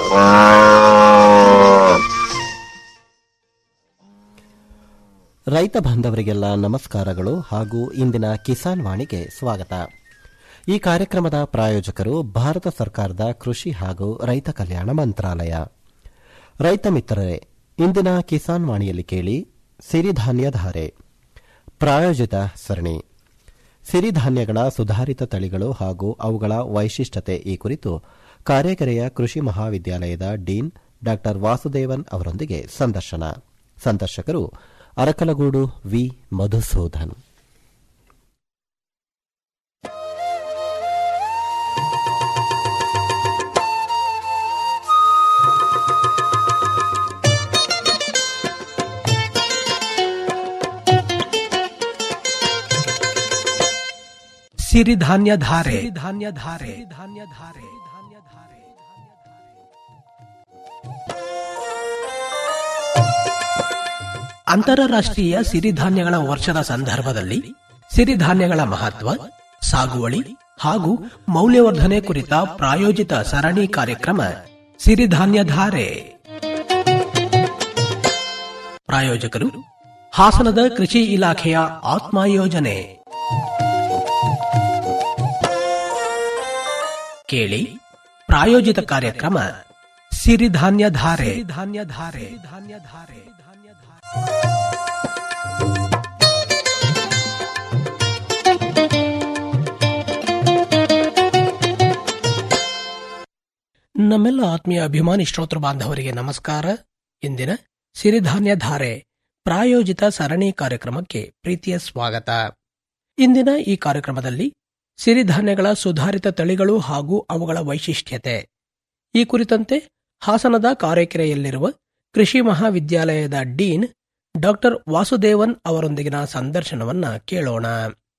ರೈತ ಬಾಂಧವರಿಗೆಲ್ಲ ನಮಸ್ಕಾರಗಳು ಹಾಗೂ ಇಂದಿನ ಕಿಸಾನ್ ವಾಣಿಗೆ ಸ್ವಾಗತ ಈ ಕಾರ್ಯಕ್ರಮದ ಪ್ರಾಯೋಜಕರು ಭಾರತ ಸರ್ಕಾರದ ಕೃಷಿ ಹಾಗೂ ರೈತ ಕಲ್ಯಾಣ ಮಂತ್ರಾಲಯ ರೈತ ಮಿತ್ರರೇ ಇಂದಿನ ಕಿಸಾನ್ ವಾಣಿಯಲ್ಲಿ ಕೇಳಿ ಸಿರಿಧಾನ್ಯ ಧಾರೆ ಪ್ರಾಯೋಜಿತ ಸರಣಿ ಸಿರಿಧಾನ್ಯಗಳ ಸುಧಾರಿತ ತಳಿಗಳು ಹಾಗೂ ಅವುಗಳ ವೈಶಿಷ್ಟ್ಯತೆ ಈ ಕುರಿತು ಕಾರ್ಯಕೆರೆಯ ಕೃಷಿ ಮಹಾವಿದ್ಯಾಲಯದ ಡೀನ್ ಡಾ ವಾಸುದೇವನ್ ಅವರೊಂದಿಗೆ ಸಂದರ್ಶನ ಸಂದರ್ಶಕರು ಅರಕಲಗೂಡು ವಿ ಮಧುಸೂದನ್ ಸಿರಿಧಾನ್ಯ ಧಾರೆ ಧಾನ್ಯ ಧಾರೆ ಧಾನ್ಯ ಧಾರೆ ಧಾನ್ಯ ಧಾರೆ ಅಂತಾರಾಷ್ಟ್ರೀಯ ಸಿರಿಧಾನ್ಯಗಳ ವರ್ಷದ ಸಂದರ್ಭದಲ್ಲಿ ಸಿರಿಧಾನ್ಯಗಳ ಮಹತ್ವ ಸಾಗುವಳಿ ಹಾಗೂ ಮೌಲ್ಯವರ್ಧನೆ ಕುರಿತ ಪ್ರಾಯೋಜಿತ ಸರಣಿ ಕಾರ್ಯಕ್ರಮ ಸಿರಿಧಾನ್ಯ ಧಾರೆ ಪ್ರಾಯೋಜಕರು ಹಾಸನದ ಕೃಷಿ ಇಲಾಖೆಯ ಆತ್ಮ ಯೋಜನೆ ಕೇಳಿ ಪ್ರಾಯೋಜಿತ ಕಾರ್ಯಕ್ರಮ ಸಿರಿಧಾನ್ಯ ಧಾರೆ ಧಾನ್ಯ ಧಾರೆ ಧಾನ್ಯ ಧಾರೆ ಧಾನ್ಯ ಧಾರೆ ನಮ್ಮೆಲ್ಲ ಆತ್ಮೀಯ ಅಭಿಮಾನಿ ಶ್ರೋತೃ ಬಾಂಧವರಿಗೆ ನಮಸ್ಕಾರ ಇಂದಿನ ಸಿರಿಧಾನ್ಯ ಧಾರೆ ಪ್ರಾಯೋಜಿತ ಸರಣಿ ಕಾರ್ಯಕ್ರಮಕ್ಕೆ ಪ್ರೀತಿಯ ಸ್ವಾಗತ ಇಂದಿನ ಈ ಕಾರ್ಯಕ್ರಮದಲ್ಲಿ ಸಿರಿಧಾನ್ಯಗಳ ಸುಧಾರಿತ ತಳಿಗಳು ಹಾಗೂ ಅವುಗಳ ವೈಶಿಷ್ಟ್ಯತೆ ಈ ಕುರಿತಂತೆ ಹಾಸನದ ಕಾರೆಕೆರೆಯಲ್ಲಿರುವ ಕೃಷಿ ಮಹಾವಿದ್ಯಾಲಯದ ಡೀನ್ ಡಾಕ್ಟರ್ ವಾಸುದೇವನ್ ಅವರೊಂದಿಗಿನ ಸಂದರ್ಶನವನ್ನ ಕೇಳೋಣ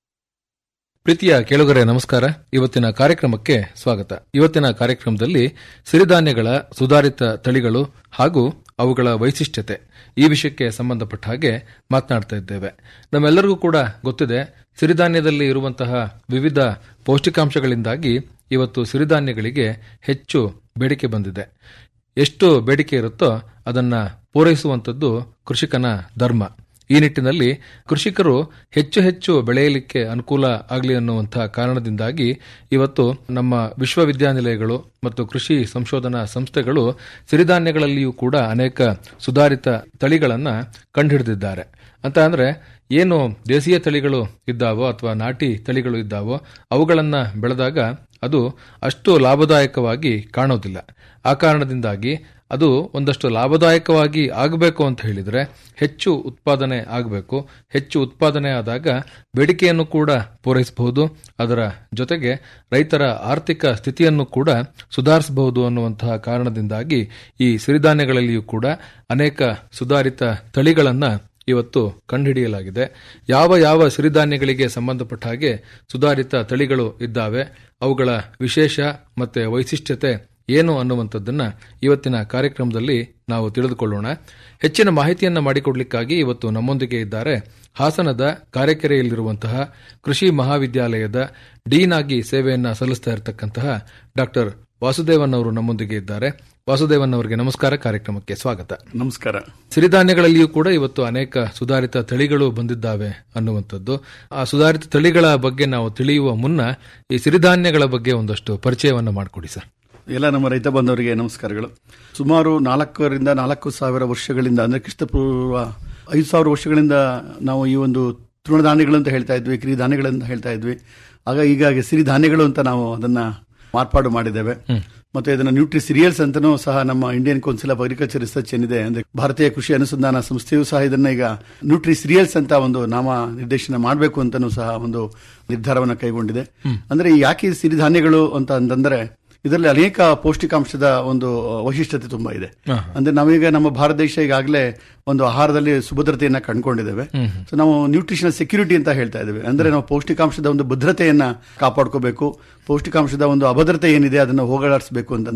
ಪ್ರೀತಿಯ ಕೇಳುಗರೆ ನಮಸ್ಕಾರ ಇವತ್ತಿನ ಕಾರ್ಯಕ್ರಮಕ್ಕೆ ಸ್ವಾಗತ ಇವತ್ತಿನ ಕಾರ್ಯಕ್ರಮದಲ್ಲಿ ಸಿರಿಧಾನ್ಯಗಳ ಸುಧಾರಿತ ತಳಿಗಳು ಹಾಗೂ ಅವುಗಳ ವೈಶಿಷ್ಟ್ಯತೆ ಈ ವಿಷಯಕ್ಕೆ ಸಂಬಂಧಪಟ್ಟ ಹಾಗೆ ಮಾತನಾಡ್ತಾ ಇದ್ದೇವೆ ನಮ್ಮೆಲ್ಲರಿಗೂ ಕೂಡ ಗೊತ್ತಿದೆ ಸಿರಿಧಾನ್ಯದಲ್ಲಿ ಇರುವಂತಹ ವಿವಿಧ ಪೌಷ್ಟಿಕಾಂಶಗಳಿಂದಾಗಿ ಇವತ್ತು ಸಿರಿಧಾನ್ಯಗಳಿಗೆ ಹೆಚ್ಚು ಬೇಡಿಕೆ ಬಂದಿದೆ ಎಷ್ಟು ಬೇಡಿಕೆ ಇರುತ್ತೋ ಅದನ್ನ ಪೂರೈಸುವಂಥದ್ದು ಕೃಷಿಕನ ಧರ್ಮ ಈ ನಿಟ್ಟಿನಲ್ಲಿ ಕೃಷಿಕರು ಹೆಚ್ಚು ಹೆಚ್ಚು ಬೆಳೆಯಲಿಕ್ಕೆ ಅನುಕೂಲ ಆಗಲಿ ಅನ್ನುವಂತಹ ಕಾರಣದಿಂದಾಗಿ ಇವತ್ತು ನಮ್ಮ ವಿಶ್ವವಿದ್ಯಾನಿಲಯಗಳು ಮತ್ತು ಕೃಷಿ ಸಂಶೋಧನಾ ಸಂಸ್ಥೆಗಳು ಸಿರಿಧಾನ್ಯಗಳಲ್ಲಿಯೂ ಕೂಡ ಅನೇಕ ಸುಧಾರಿತ ತಳಿಗಳನ್ನು ಕಂಡುಹಿಡಿದಿದ್ದಾರೆ ಅಂತ ಅಂದ್ರೆ ಏನು ದೇಶೀಯ ತಳಿಗಳು ಇದ್ದಾವೋ ಅಥವಾ ನಾಟಿ ತಳಿಗಳು ಇದ್ದಾವೋ ಅವುಗಳನ್ನು ಬೆಳೆದಾಗ ಅದು ಅಷ್ಟು ಲಾಭದಾಯಕವಾಗಿ ಕಾಣೋದಿಲ್ಲ ಆ ಕಾರಣದಿಂದಾಗಿ ಅದು ಒಂದಷ್ಟು ಲಾಭದಾಯಕವಾಗಿ ಆಗಬೇಕು ಅಂತ ಹೇಳಿದ್ರೆ ಹೆಚ್ಚು ಉತ್ಪಾದನೆ ಆಗಬೇಕು ಹೆಚ್ಚು ಉತ್ಪಾದನೆ ಆದಾಗ ಬೇಡಿಕೆಯನ್ನು ಕೂಡ ಪೂರೈಸಬಹುದು ಅದರ ಜೊತೆಗೆ ರೈತರ ಆರ್ಥಿಕ ಸ್ಥಿತಿಯನ್ನು ಕೂಡ ಸುಧಾರಿಸಬಹುದು ಅನ್ನುವಂತಹ ಕಾರಣದಿಂದಾಗಿ ಈ ಸಿರಿಧಾನ್ಯಗಳಲ್ಲಿಯೂ ಕೂಡ ಅನೇಕ ಸುಧಾರಿತ ತಳಿಗಳನ್ನು ಇವತ್ತು ಕಂಡುಹಿಡಿಯಲಾಗಿದೆ ಯಾವ ಯಾವ ಸಿರಿಧಾನ್ಯಗಳಿಗೆ ಸಂಬಂಧಪಟ್ಟ ಹಾಗೆ ಸುಧಾರಿತ ತಳಿಗಳು ಇದ್ದಾವೆ ಅವುಗಳ ವಿಶೇಷ ಮತ್ತೆ ವೈಶಿಷ್ಟ್ಯತೆ ಏನು ಅನ್ನುವಂಥದ್ದನ್ನ ಇವತ್ತಿನ ಕಾರ್ಯಕ್ರಮದಲ್ಲಿ ನಾವು ತಿಳಿದುಕೊಳ್ಳೋಣ ಹೆಚ್ಚಿನ ಮಾಹಿತಿಯನ್ನ ಮಾಡಿಕೊಡ್ಲಿಕ್ಕಾಗಿ ಇವತ್ತು ನಮ್ಮೊಂದಿಗೆ ಇದ್ದಾರೆ ಹಾಸನದ ಕಾರೆಕೆರೆಯಲ್ಲಿರುವಂತಹ ಕೃಷಿ ಮಹಾವಿದ್ಯಾಲಯದ ಡೀನ್ ಆಗಿ ಸೇವೆಯನ್ನ ಸಲ್ಲಿಸ್ತಾ ಇರತಕ್ಕಂತಹ ಡಾಕ್ಟರ್ ವಾಸುದೇವನ್ ಅವರು ನಮ್ಮೊಂದಿಗೆ ಇದ್ದಾರೆ ವಾಸುದೇವನ್ ಅವರಿಗೆ ನಮಸ್ಕಾರ ಕಾರ್ಯಕ್ರಮಕ್ಕೆ ಸ್ವಾಗತ ನಮಸ್ಕಾರ ಸಿರಿಧಾನ್ಯಗಳಲ್ಲಿಯೂ ಕೂಡ ಇವತ್ತು ಅನೇಕ ಸುಧಾರಿತ ತಳಿಗಳು ಬಂದಿದ್ದಾವೆ ಅನ್ನುವಂಥದ್ದು ಆ ಸುಧಾರಿತ ತಳಿಗಳ ಬಗ್ಗೆ ನಾವು ತಿಳಿಯುವ ಮುನ್ನ ಈ ಸಿರಿಧಾನ್ಯಗಳ ಬಗ್ಗೆ ಒಂದಷ್ಟು ಪರಿಚಯವನ್ನ ಮಾಡಿಕೊಡಿ ಸರ್ ಎಲ್ಲ ನಮ್ಮ ರೈತ ಬಂಧವರಿಗೆ ನಮಸ್ಕಾರಗಳು ಸುಮಾರು ನಾಲ್ಕರಿಂದ ನಾಲ್ಕು ಸಾವಿರ ವರ್ಷಗಳಿಂದ ಅಂದ್ರೆ ಕ್ರಿಸ್ತಪೂರ್ವ ಐದು ಸಾವಿರ ವರ್ಷಗಳಿಂದ ನಾವು ಈ ಒಂದು ತೃಣಧಾನ್ಯಗಳು ಅಂತ ಹೇಳ್ತಾ ಇದ್ವಿ ಕಿರಿಧಾನ್ಯಗಳು ಅಂತ ಹೇಳ್ತಾ ಇದ್ವಿ ಆಗ ಈಗ ಸಿರಿಧಾನ್ಯಗಳು ಅಂತ ನಾವು ಅದನ್ನ ಮಾರ್ಪಾಡು ಮಾಡಿದ್ದೇವೆ ಮತ್ತೆ ಇದನ್ನ ನ್ಯೂಟ್ರಿ ಸಿರಿಯಲ್ಸ್ ಅಂತಾನೂ ಸಹ ನಮ್ಮ Indian council of agriculture research ಏನಿದೆ ಅಂದ್ರೆ ಭಾರತೀಯ ಕೃಷಿ ಅನುಸಂಧಾನ ಸಂಸ್ಥೆಯೂ ಸಹ ಇದನ್ನ ಈಗ ನ್ಯೂಟ್ರಿ ಸಿರಿಯಲ್ಸ್ ಅಂತ ಒಂದು ನಾಮ ನಿರ್ದೇಶನ ಮಾಡಬೇಕು ಅಂತಾನೂ ಸಹ ಒಂದು ನಿರ್ಧಾರವನ್ನು ಕೈಗೊಂಡಿದೆ ಅಂದ್ರೆ ಯಾಕೆ ಈ ಸಿರಿಧಾನ್ಯಗಳು ಅಂತ ಅಂತಂದ್ರೆ ಇದರಲ್ಲಿ ಅನೇಕ ಪೌಷ್ಟಿಕಾಂಶದ ಒಂದು ವೈಶಿಷ್ಟ್ಯತೆ ತುಂಬಾ ಇದೆ ಅಂದ್ರೆ ನಾವೀಗ ನಮ್ಮ ಭಾರತ ದೇಶ ಈಗಾಗಲೇ ಒಂದು ಆಹಾರದಲ್ಲಿ ಸುಭದ್ರತೆಯನ್ನ ಕಂಡುಕೊಂಡಿದ್ದೇವೆ ಸೊ ನಾವು ನ್ಯೂಟ್ರಿಷನಲ್ ಸೆಕ್ಯೂರಿಟಿ ಅಂತ ಹೇಳ್ತಾ ಇದ್ದೇವೆ ಅಂದ್ರೆ ನಾವು ಪೌಷ್ಟಿಕಾಂಶದ ಒಂದು ಭದ್ರತೆಯನ್ನ ಕಾಪಾಡ್ಕೋಬೇಕು ಪೌಷ್ಟಿಕಾಂಶದ ಒಂದು ಅಭದ್ರತೆ ಏನಿದೆ ಅದನ್ನು ಹೋಗಲಾಡಿಸಬೇಕು ಅಂತಂದ್ರೆ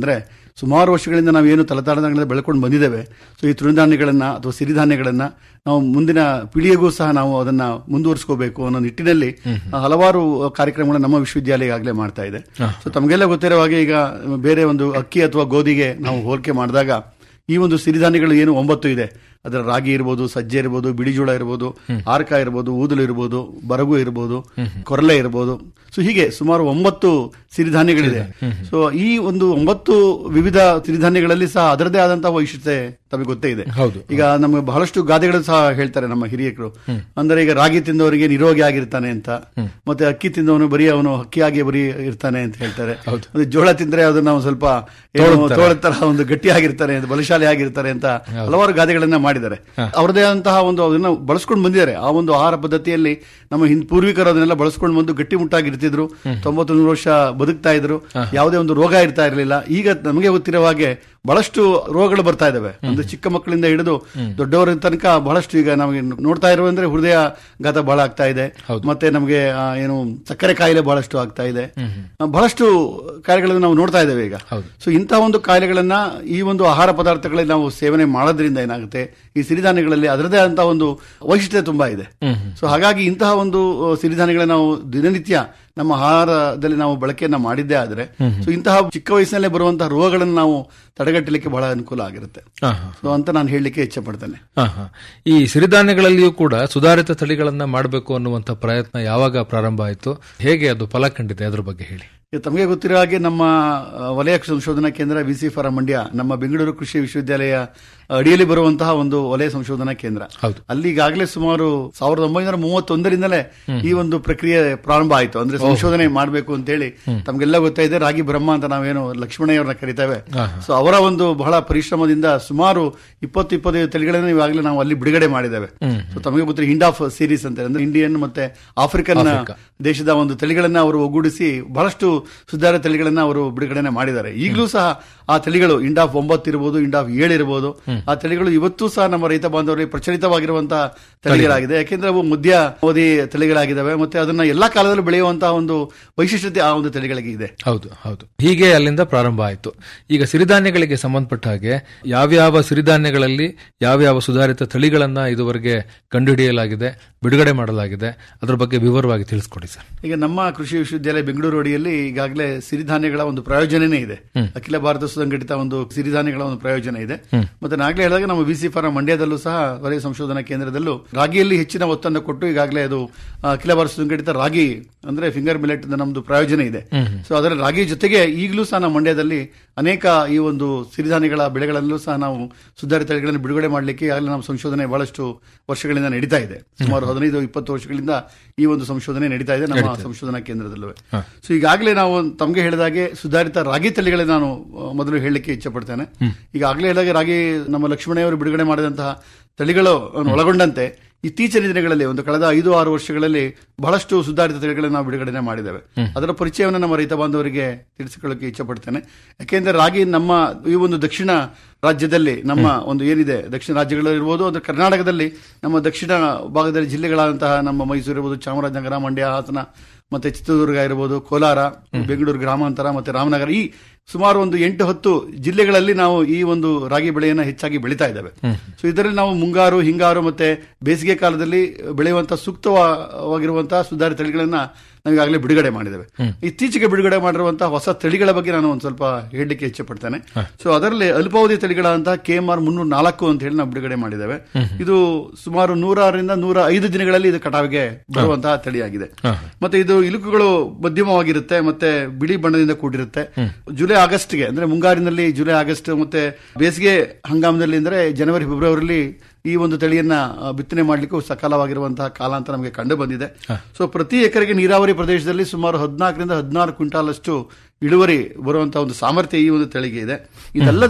ಸುಮಾರು ವರ್ಷಗಳಿಂದ ನಾವು ಏನು ತಲತಾಳಗಳಿಂದ ಬೆಳ್ಕೊಂಡು ಬಂದಿದ್ದೇವೆ ಸೊ ಈ ತೃಣಧಾನ್ಯಗಳನ್ನ ಅಥವಾ ಸಿರಿಧಾನ್ಯಗಳನ್ನ ನಾವು ಮುಂದಿನ ಪೀಳಿಗೆಗೂ ಸಹ ನಾವು ಅದನ್ನ ಮುಂದುವರಿಸ್ಕೋಬೇಕು ಅನ್ನೋ ನಿಟ್ಟಿನಲ್ಲಿ ಹಲವಾರು ಕಾರ್ಯಕ್ರಮಗಳನ್ನ ನಮ್ಮ ವಿಶ್ವವಿದ್ಯಾಲಯ ಆಗಲೇ ಮಾಡ್ತಾ ಇದೆ ಸೊ ತಮಗೆಲ್ಲ ಗೊತ್ತಿರೋ ಹಾಗೆ ಈಗ ಬೇರೆ ಒಂದು ಅಕ್ಕಿ ಅಥವಾ ಗೋಧಿಗೆ ನಾವು ಹೋಲಿಕೆ ಮಾಡಿದಾಗ ಈ ಒಂದು ಸಿರಿಧಾನ್ಯಗಳು ಏನು ಒಂಬತ್ತು ಇದೆ ಅದರ ರಾಗಿ ಇರ್ಬೋದು ಸಜ್ಜೆ ಇರ್ಬೋದು ಬಿಳಿಜೋಳ ಇರ್ಬೋದು ಆರ್ಕ ಇರ್ಬೋದು ಊದಲು ಇರ್ಬೋದು ಬರಗು ಇರ್ಬೋದು ಕೊರಲೆ ಇರ್ಬೋದು ಸೊ ಹೀಗೆ ಸುಮಾರು ಒಂಬತ್ತು ಸಿರಿಧಾನ್ಯಗಳಿದೆ ಸೊ ಈ ಒಂದು ಒಂಬತ್ತು ವಿವಿಧ ಸಿರಿಧಾನ್ಯಗಳಲ್ಲಿ ಸಹ ಅದರದೇ ಆದಂತಹ ವೈಶಿಷ್ಟ್ಯತೆ ತಮಗೆ ಗೊತ್ತೇ ಇದೆ ಹೌದು. ಈಗ ನಮಗೆ ಬಹಳಷ್ಟು ಗಾದೆಗಳು ಸಹ ಹೇಳ್ತಾರೆ ನಮ್ಮ ಹಿರಿಯಕರು ಅಂದರೆ ಈಗ ರಾಗಿ ತಿಂದವರಿಗೆ ನಿರೋಗಿ ಆಗಿರ್ತಾನೆ ಅಂತ ಮತ್ತೆ ಅಕ್ಕಿ ತಿಂದವನು ಬರೀ ಅವನು ಹಕ್ಕಿಯಾಗಿ ಬರೀ ಇರ್ತಾನೆ ಅಂತ ಹೇಳ್ತಾರೆ ಮತ್ತೆ ಜೋಳ ತಿಂದ್ರೆ ಅದನ್ನ ನಾವು ಸ್ವಲ್ಪ ಏನು ತೋಳ ತರ ಒಂದು ಗಟ್ಟಿಯಾಗಿರ್ತಾರೆ ಬಲಶಾಲಿ ಆಗಿರ್ತಾರೆ ಅಂತ ಹಲವಾರು ಗಾದೆಗಳನ್ನ ಮಾಡಿದ್ದಾರೆ ಅವರದೇ ಆದಂತಹ ಒಂದು ಅದನ್ನ ಬಳಸ್ಕೊಂಡು ಬಂದಿದ್ದಾರೆ ಆ ಒಂದು ಆಹಾರ ಪದ್ಧತಿಯಲ್ಲಿ ನಮ್ಮ ಹಿಂದ್ ಪೂರ್ವಿಕರು ಅದನ್ನೆಲ್ಲ ಬಳಸ್ಕೊಂಡು ಬಂದು ಗಟ್ಟಿಮುಟ್ಟಾಗಿರ್ತಿದ್ರು ತೊಂಬತ್ತು ನೂರು ವರ್ಷ ಬದುಕ್ತಾ ಇದ್ರು ಯಾವುದೇ ಒಂದು ರೋಗ ಇರ್ತಾ ಇರಲಿಲ್ಲ ಈಗ ನಮಗೆ ಗೊತ್ತಿರುವ ಹಾಗೆ ಬಹಳಷ್ಟು ರೋಗಗಳು ಬರ್ತಾ ಇದಾವೆ ಅಂದ್ರೆ ಚಿಕ್ಕ ಮಕ್ಕಳಿಂದ ಹಿಡಿದು ದೊಡ್ಡವರ ತನಕ ಬಹಳಷ್ಟು ಈಗ ನಮಗೆ ನೋಡ್ತಾ ಇರುವ ಅಂದ್ರೆ ಹೃದಯ ಘಾತ ಬಹಳ ಆಗ್ತಾ ಇದೆ ಮತ್ತೆ ನಮಗೆ ಆ, ಏನು ಸಕ್ಕರೆ ಕಾಯಿಲೆ ಬಹಳಷ್ಟು ಆಗ್ತಾ ಇದೆ ಆ, ಬಹಳಷ್ಟು ಕಾಯಿಲೆಗಳನ್ನು ನಾವು ನೋಡ್ತಾ ಇದ್ದೇವೆ ಈಗ ಸೊ ಇಂತಹ ಒಂದು ಕಾಯಿಲೆಗಳನ್ನ ಈ ಒಂದು ಆಹಾರ ಪದಾರ್ಥಗಳಲ್ಲಿ ನಾವು ಸೇವನೆ ಮಾಡೋದ್ರಿಂದ ಏನಾಗುತ್ತೆ ಈ ಸಿರಿಧಾನ್ಯಗಳಲ್ಲಿ ಅದರದೇ ಆದಂತಹ ಒಂದು ವೈಶಿಷ್ಟ್ಯತೆ ತುಂಬಾ ಇದೆ ಸೊ ಹಾಗಾಗಿ ಇಂತಹ ಒಂದು ಆ, ಸಿರಿಧಾನ್ಯಗಳನ್ನ ನಾವು ದಿನನಿತ್ಯ ನಮ್ಮ ಆಹಾರದಲ್ಲಿ ನಾವು ಬಳಕೆಯನ್ನ ಮಾಡಿದ್ದೇ ಆದ್ರೆ ಸೊ ಇಂತಹ ಚಿಕ್ಕ ವಯಸ್ಸಿನಲ್ಲೇ ಬರುವಂತಹ ರೋಗಗಳನ್ನು ನಾವು ತಡೆಗಟ್ಟಲಿಕ್ಕೆ ಬಹಳ ಅನುಕೂಲ ಆಗಿರುತ್ತೆ ಹಾ, ಹಾ. ಸೊ ಅಂತ ನಾನು ಹೇಳಲಿಕ್ಕೆ ಇಚ್ಛೆ ಪಡ್ತೇನೆ ಹಾ, ಹಾ. ಈ ಸಿರಿಧಾನ್ಯಗಳಲ್ಲಿಯೂ ಕೂಡ ಸುಧಾರಿತ ತಳಿಗಳನ್ನ ಮಾಡಬೇಕು ಅನ್ನುವಂಥ ಪ್ರಯತ್ನ ಯಾವಾಗ ಪ್ರಾರಂಭ ಆಯಿತು ಹೇಗೆ ಅದು ಫಲ ಕಂಡಿದೆ ಅದ್ರ ಬಗ್ಗೆ ಹೇಳಿ ಈಗ ತಮಗೆ ಗೊತ್ತಿರೋ ಹಾಗೆ ನಮ್ಮ ಆ, ವಲಯ ಸಂಶೋಧನಾ ಕೇಂದ್ರ ವಿ ಸಿ ಫಾರ ಮಂಡ್ಯ ನಮ್ಮ ಬೆಂಗಳೂರು ಕೃಷಿ ವಿಶ್ವವಿದ್ಯಾಲಯ ಅಡಿಯಲ್ಲಿ ಬರುವಂತಹ ಒಂದು ವಲಯ ಸಂಶೋಧನಾ ಕೇಂದ್ರ ಹೌದು. ಅಲ್ಲಿ ಈಗಾಗಲೇ ಸುಮಾರು ಸಾವಿರದ ಒಂಬೈನೂರ ಮೂವತ್ತೊಂದರಿಂದಲೇ ಈ ಒಂದು ಪ್ರಕ್ರಿಯೆ ಪ್ರಾರಂಭ ಆಯಿತು ಅಂದ್ರೆ ಸಂಶೋಧನೆ ಮಾಡಬೇಕು ಅಂತ ಹೇಳಿ ತಮ್ಗೆಲ್ಲ ಗೊತ್ತಾಯಿದೆ ರಾಗಿ ಬ್ರಹ್ಮ ಅಂತ ನಾವೇನು ಲಕ್ಷ್ಮಣಯ್ಯವ್ರನ್ನ ಕರಿತೇವೆ ಸೊ ಅವರ ಒಂದು ಬಹಳ ಪರಿಶ್ರಮದಿಂದ ಸುಮಾರು ಇಪ್ಪತ್ತು ಇಪ್ಪತ್ತೈದು ತಳಿಗಳನ್ನು ಇವಾಗಲೇ ನಾವು ಅಲ್ಲಿ ಬಿಡುಗಡೆ ಮಾಡಿದ್ದೇವೆ ಸೊ ತಮಗೆ ಗೊತ್ತಿರೋ ಹಿಂಡ್ ಆಫ್ ಸೀರೀಸ್ ಅಂತ ಅಂದ್ರೆ ಇಂಡಿಯನ್ ಮತ್ತೆ ಆಫ್ರಿಕನ್ ದೇಶದ ಒಂದು ತಳಿಗಳನ್ನ ಅವರು ಒಗ್ಗೂಡಿಸಿ ಬಹಳಷ್ಟು ಸುಧಾರ ತಳಿಗಳನ್ನ ಅವರು ಬಿಡುಗಡೆ ಮಾಡಿದ್ದಾರೆ ಈಗಲೂ ಸಹ ಆ ತಳಿಗಳು ಇಂಡ್ ಆಫ್ ಒಂಬತ್ತು ಇರಬಹುದು ಇಂಡ್ ಆಫ್ ಏಳು ಇರಬಹುದು ಆ ತಳಿಗಳು ಇವತ್ತು ಸಹ ನಮ್ಮ ರೈತ ಬಾಂಧವರಿಗೆ ಪ್ರಚಲಿತವಾಗಿರುವಂತಹ ತಳಿಗಳಾಗಿದೆ ಯಾಕೆಂದ್ರೆ ಅವು ಮಧ್ಯ ಅವಧಿ ತಳಿಗಳಾಗಿದ್ದಾವೆ ಮತ್ತೆ ಅದನ್ನ ಎಲ್ಲಾ ಕಾಲದಲ್ಲೂ ಬೆಳೆಯುವಂತಹ ಒಂದು ವೈಶಿಷ್ಟ್ಯತೆ ಆ ಒಂದು ತಳಿಗಳಿಗೆ ಇದೆ ಹೌದು ಹೌದು ಹೀಗೆ ಅಲ್ಲಿಂದ ಪ್ರಾರಂಭ ಆಯಿತು ಈಗ ಸಿರಿಧಾನ್ಯಗಳಿಗೆ ಸಂಬಂಧಪಟ್ಟ ಹಾಗೆ ಯಾವ್ಯಾವ ಸಿರಿಧಾನ್ಯಗಳಲ್ಲಿ ಯಾವ್ಯಾವ ಸುಧಾರಿತ ತಳಿಗಳನ್ನ ಇದುವರೆಗೆ ಕಂಡುಹಿಡಿಯಲಾಗಿದೆ ಬಿಡುಗಡೆ ಮಾಡಲಾಗಿದೆ ಅದರ ಬಗ್ಗೆ ವಿವರವಾಗಿ ತಿಳಿಸ್ಕೊಡಿ ಸರ್ ಈಗ ನಮ್ಮ ಕೃಷಿ ವಿಶ್ವವಿದ್ಯಾಲಯ ಬೆಂಗಳೂರು ಅಡಿಯಲ್ಲಿ ಈಗಾಗಲೇ ಸಿರಿಧಾನ್ಯಗಳ ಒಂದು ಪ್ರಯೋಜನನೇ ಇದೆ ಅಖಿಲ ಭಾರತ ಸುಸಂಘಟಿತ ಒಂದು ಸಿರಿಧಾನ್ಯಗಳ ಒಂದು ಪ್ರಯೋಜನ ಇದೆ ಮತ್ತೆ ನಾಗಲೇ ಹೇಳಿದಾಗ ನಮ್ಮ ವಿ ಸಿ ಫಾರಂ ಮಂಡ್ಯದಲ್ಲೂ ಸಹ ವಲಯ ಸಂಶೋಧನಾ ಕೇಂದ್ರದಲ್ಲೂ ರಾಗಿಯಲ್ಲಿ ಹೆಚ್ಚಿನ ಒತ್ತನ್ನು ಕೊಟ್ಟು ಈಗಾಗಲೇ ಅದು ಆ, ಅಖಿಲ ಭಾರತ ಸುಸಂಘಟಿತ ರಾಗಿ ಅಂದ್ರೆ ಫಿಂಗರ್ ಮಿಲೆಟ್ ನಮ್ದು ಪ್ರಯೋಜನ ಇದೆ ಸೊ ಅದರ ರಾಗಿ ಜೊತೆಗೆ ಈಗಲೂ ಸಹ ನಮ್ಮ ಮಂಡ್ಯದಲ್ಲಿ ಅನೇಕ ಈ ಒಂದು ಸಿರಿಧಾನ್ಯಗಳ ಬೆಳೆಗಳಲ್ಲೂ ಸಹ ನಾವು ಸುಧಾರಿತ ತಳಿಗಳನ್ನು ಬಿಡುಗಡೆ ಮಾಡಲಿಕ್ಕೆ ಈಗಾಗಲೇ ನಮ್ಮ ಸಂಶೋಧನೆ ಬಹಳಷ್ಟು ವರ್ಷಗಳಿಂದ ನಡೀತಾ ಇದೆ ಸುಮಾರು ಹದಿನೈದು ಇಪ್ಪತ್ತು ವರ್ಷಗಳಿಂದ ಈ ಒಂದು ಸಂಶೋಧನೆ ನಡೀತಾ ಇದೆ ನಮ್ಮ ಸಂಶೋಧನಾ ಕೇಂದ್ರದಲ್ಲೂ ಸೊ ಈಗಾಗಲೇ ನಾವು ತಮಗೆ ಹೇಳಿದಾಗೆ ಸುಧಾರಿತ ರಾಗಿ ತಳಿಗಳನ್ನ ನಾನು ಆ, ಮೊದಲು ಹೇಳಲಿಕ್ಕೆ ಇಚ್ಛೆ ಪಡ್ತೇನೆ ಈಗಾಗಲೇ ಹೇಳಿದಾಗೆ ರಾಗಿ ನಮ್ಮ ಲಕ್ಷ್ಮಣೆಯವರು ಬಿಡುಗಡೆ ಮಾಡಿದಂತಹ ತಳಿಗಳು ಒಳಗೊಂಡಂತೆ ಇತ್ತೀಚಿನ ದಿನಗಳಲ್ಲಿ ಒಂದು ಕಳೆದ ಐದು ಆರು ವರ್ಷಗಳಲ್ಲಿ ಬಹಳಷ್ಟು ಸುಧಾರಿತ ತಳಿಗಳನ್ನು ನಾವು ಬಿಡುಗಡೆ ಮಾಡಿದ್ದೇವೆ ಅದರ ಪರಿಚಯವನ್ನು ನಮ್ಮ ರೈತ ಬಾಂಧವರಿಗೆ ತಿಳಿಸಿಕೊಳ್ಳಕ್ಕೆ ಇಚ್ಛೆ ಪಡ್ತೇನೆ ಯಾಕೆಂದ್ರೆ ರಾಗಿ ನಮ್ಮ ಈ ಒಂದು ದಕ್ಷಿಣ ರಾಜ್ಯದಲ್ಲಿ ನಮ್ಮ ಒಂದು ಏನಿದೆ ದಕ್ಷಿಣ ರಾಜ್ಯಗಳು ಇರ್ಬೋದು ಅಂದ್ರೆ ಕರ್ನಾಟಕದಲ್ಲಿ ನಮ್ಮ ದಕ್ಷಿಣ ಭಾಗದಲ್ಲಿ ಜಿಲ್ಲೆಗಳಾದಂತಹ ನಮ್ಮ ಮೈಸೂರು ಇರ್ಬೋದು ಚಾಮರಾಜನಗರ ಮಂಡ್ಯ ಹಾಸನ ಮತ್ತೆ ಚಿತ್ರದುರ್ಗ ಇರ್ಬೋದು ಕೋಲಾರ ಬೆಂಗಳೂರು ಗ್ರಾಮಾಂತರ ಮತ್ತೆ ರಾಮನಗರ ಈ ಸುಮಾರು ಒಂದು ಎಂಟು ಹತ್ತು ಜಿಲ್ಲೆಗಳಲ್ಲಿ ನಾವು ಈ ಒಂದು ರಾಗಿ ಬೆಳೆಯನ್ನು ಹೆಚ್ಚಾಗಿ ಬೆಳೀತಾ ಇದ್ದೇವೆ ಸೊ ಇದರಲ್ಲಿ ನಾವು ಮುಂಗಾರು ಹಿಂಗಾರು ಮತ್ತೆ ಬೇಸಿಗೆ ಕಾಲದಲ್ಲಿ ಬೆಳೆಯುವಂತಹ ಸೂಕ್ತವಾಗಿರುವಂತಹ ಸುಧಾರಿತ ತಳಿಗಳನ್ನ ನಾವು ಈಗಾಗಲೇ ಬಿಡುಗಡೆ ಮಾಡಿದ್ದೇವೆ ಇತ್ತೀಚೆಗೆ ಬಿಡುಗಡೆ ಮಾಡಿರುವಂತಹ ಹೊಸ ತಳಿಗಳ ಬಗ್ಗೆ ನಾನು ಒಂದು ಸ್ವಲ್ಪ ಹೇಳಲಿಕ್ಕೆ ಇಚ್ಛೆ ಪಡ್ತೇನೆ ಸೊ ಅದರಲ್ಲಿ ಅಲ್ಪಾವಧಿ ತಳಿಗಳಾದಂತಹ ಕೆ ಎಂ ಆರ್ ಮುನ್ನೂರ ನಾಲ್ಕು ಅಂತ ಹೇಳಿ ನಾವು ಬಿಡುಗಡೆ ಮಾಡಿದ್ದೇವೆ ಇದು ಸುಮಾರು ನೂರರಿಂದ ನೂರ ಐದು ದಿನಗಳಲ್ಲಿ ಇದು ಕಟಾವಿಗೆ ಬರುವಂತಹ ತಳಿಯಾಗಿದೆ ಮತ್ತೆ ಇದು ಇಲುಕುಗಳು ಮಧ್ಯಮವಾಗಿರುತ್ತೆ ಮತ್ತೆ ಬಿಳಿ ಬಣ್ಣದಿಂದ ಕೂಡಿರುತ್ತೆ ಜುಲೈ ಆಗಸ್ಟ್ಗೆ ಅಂದ್ರೆ ಮುಂಗಾರಿನಲ್ಲಿ ಜುಲೈ ಆಗಸ್ಟ್ ಮತ್ತೆ ಬೇಸಿಗೆ ಹಂಗಾಮದಲ್ಲಿ ಅಂದ್ರೆ ಜನವರಿ ಫೆಬ್ರವರಿಲಿ ಈ ಒಂದು ತಳಿಯನ್ನ ಆ, ಬಿತ್ತನೆ ಮಾಡಲಿಕ್ಕೂ ಸಕಾಲವಾಗಿರುವಂತಹ ಕಾಲ ಅಂತ ನಮಗೆ ಕಂಡು ಬಂದಿದೆ ಸೊ ಪ್ರತಿ ಎಕರೆಗೆ ನೀರಾವರಿ ಪ್ರದೇಶದಲ್ಲಿ ಸುಮಾರು ಹದಿನಾಲ್ಕರಿಂದ ಹದಿನಾರು ಕ್ವಿಂಟಾಲ್ ಅಷ್ಟು ಇಳುವರಿ ಬರುವಂತಹ ಒಂದು ಸಾಮರ್ಥ್ಯ ಈ ಒಂದು ತಳಿಗೆ ಇದೆ ಇದಲ್ಲದೆ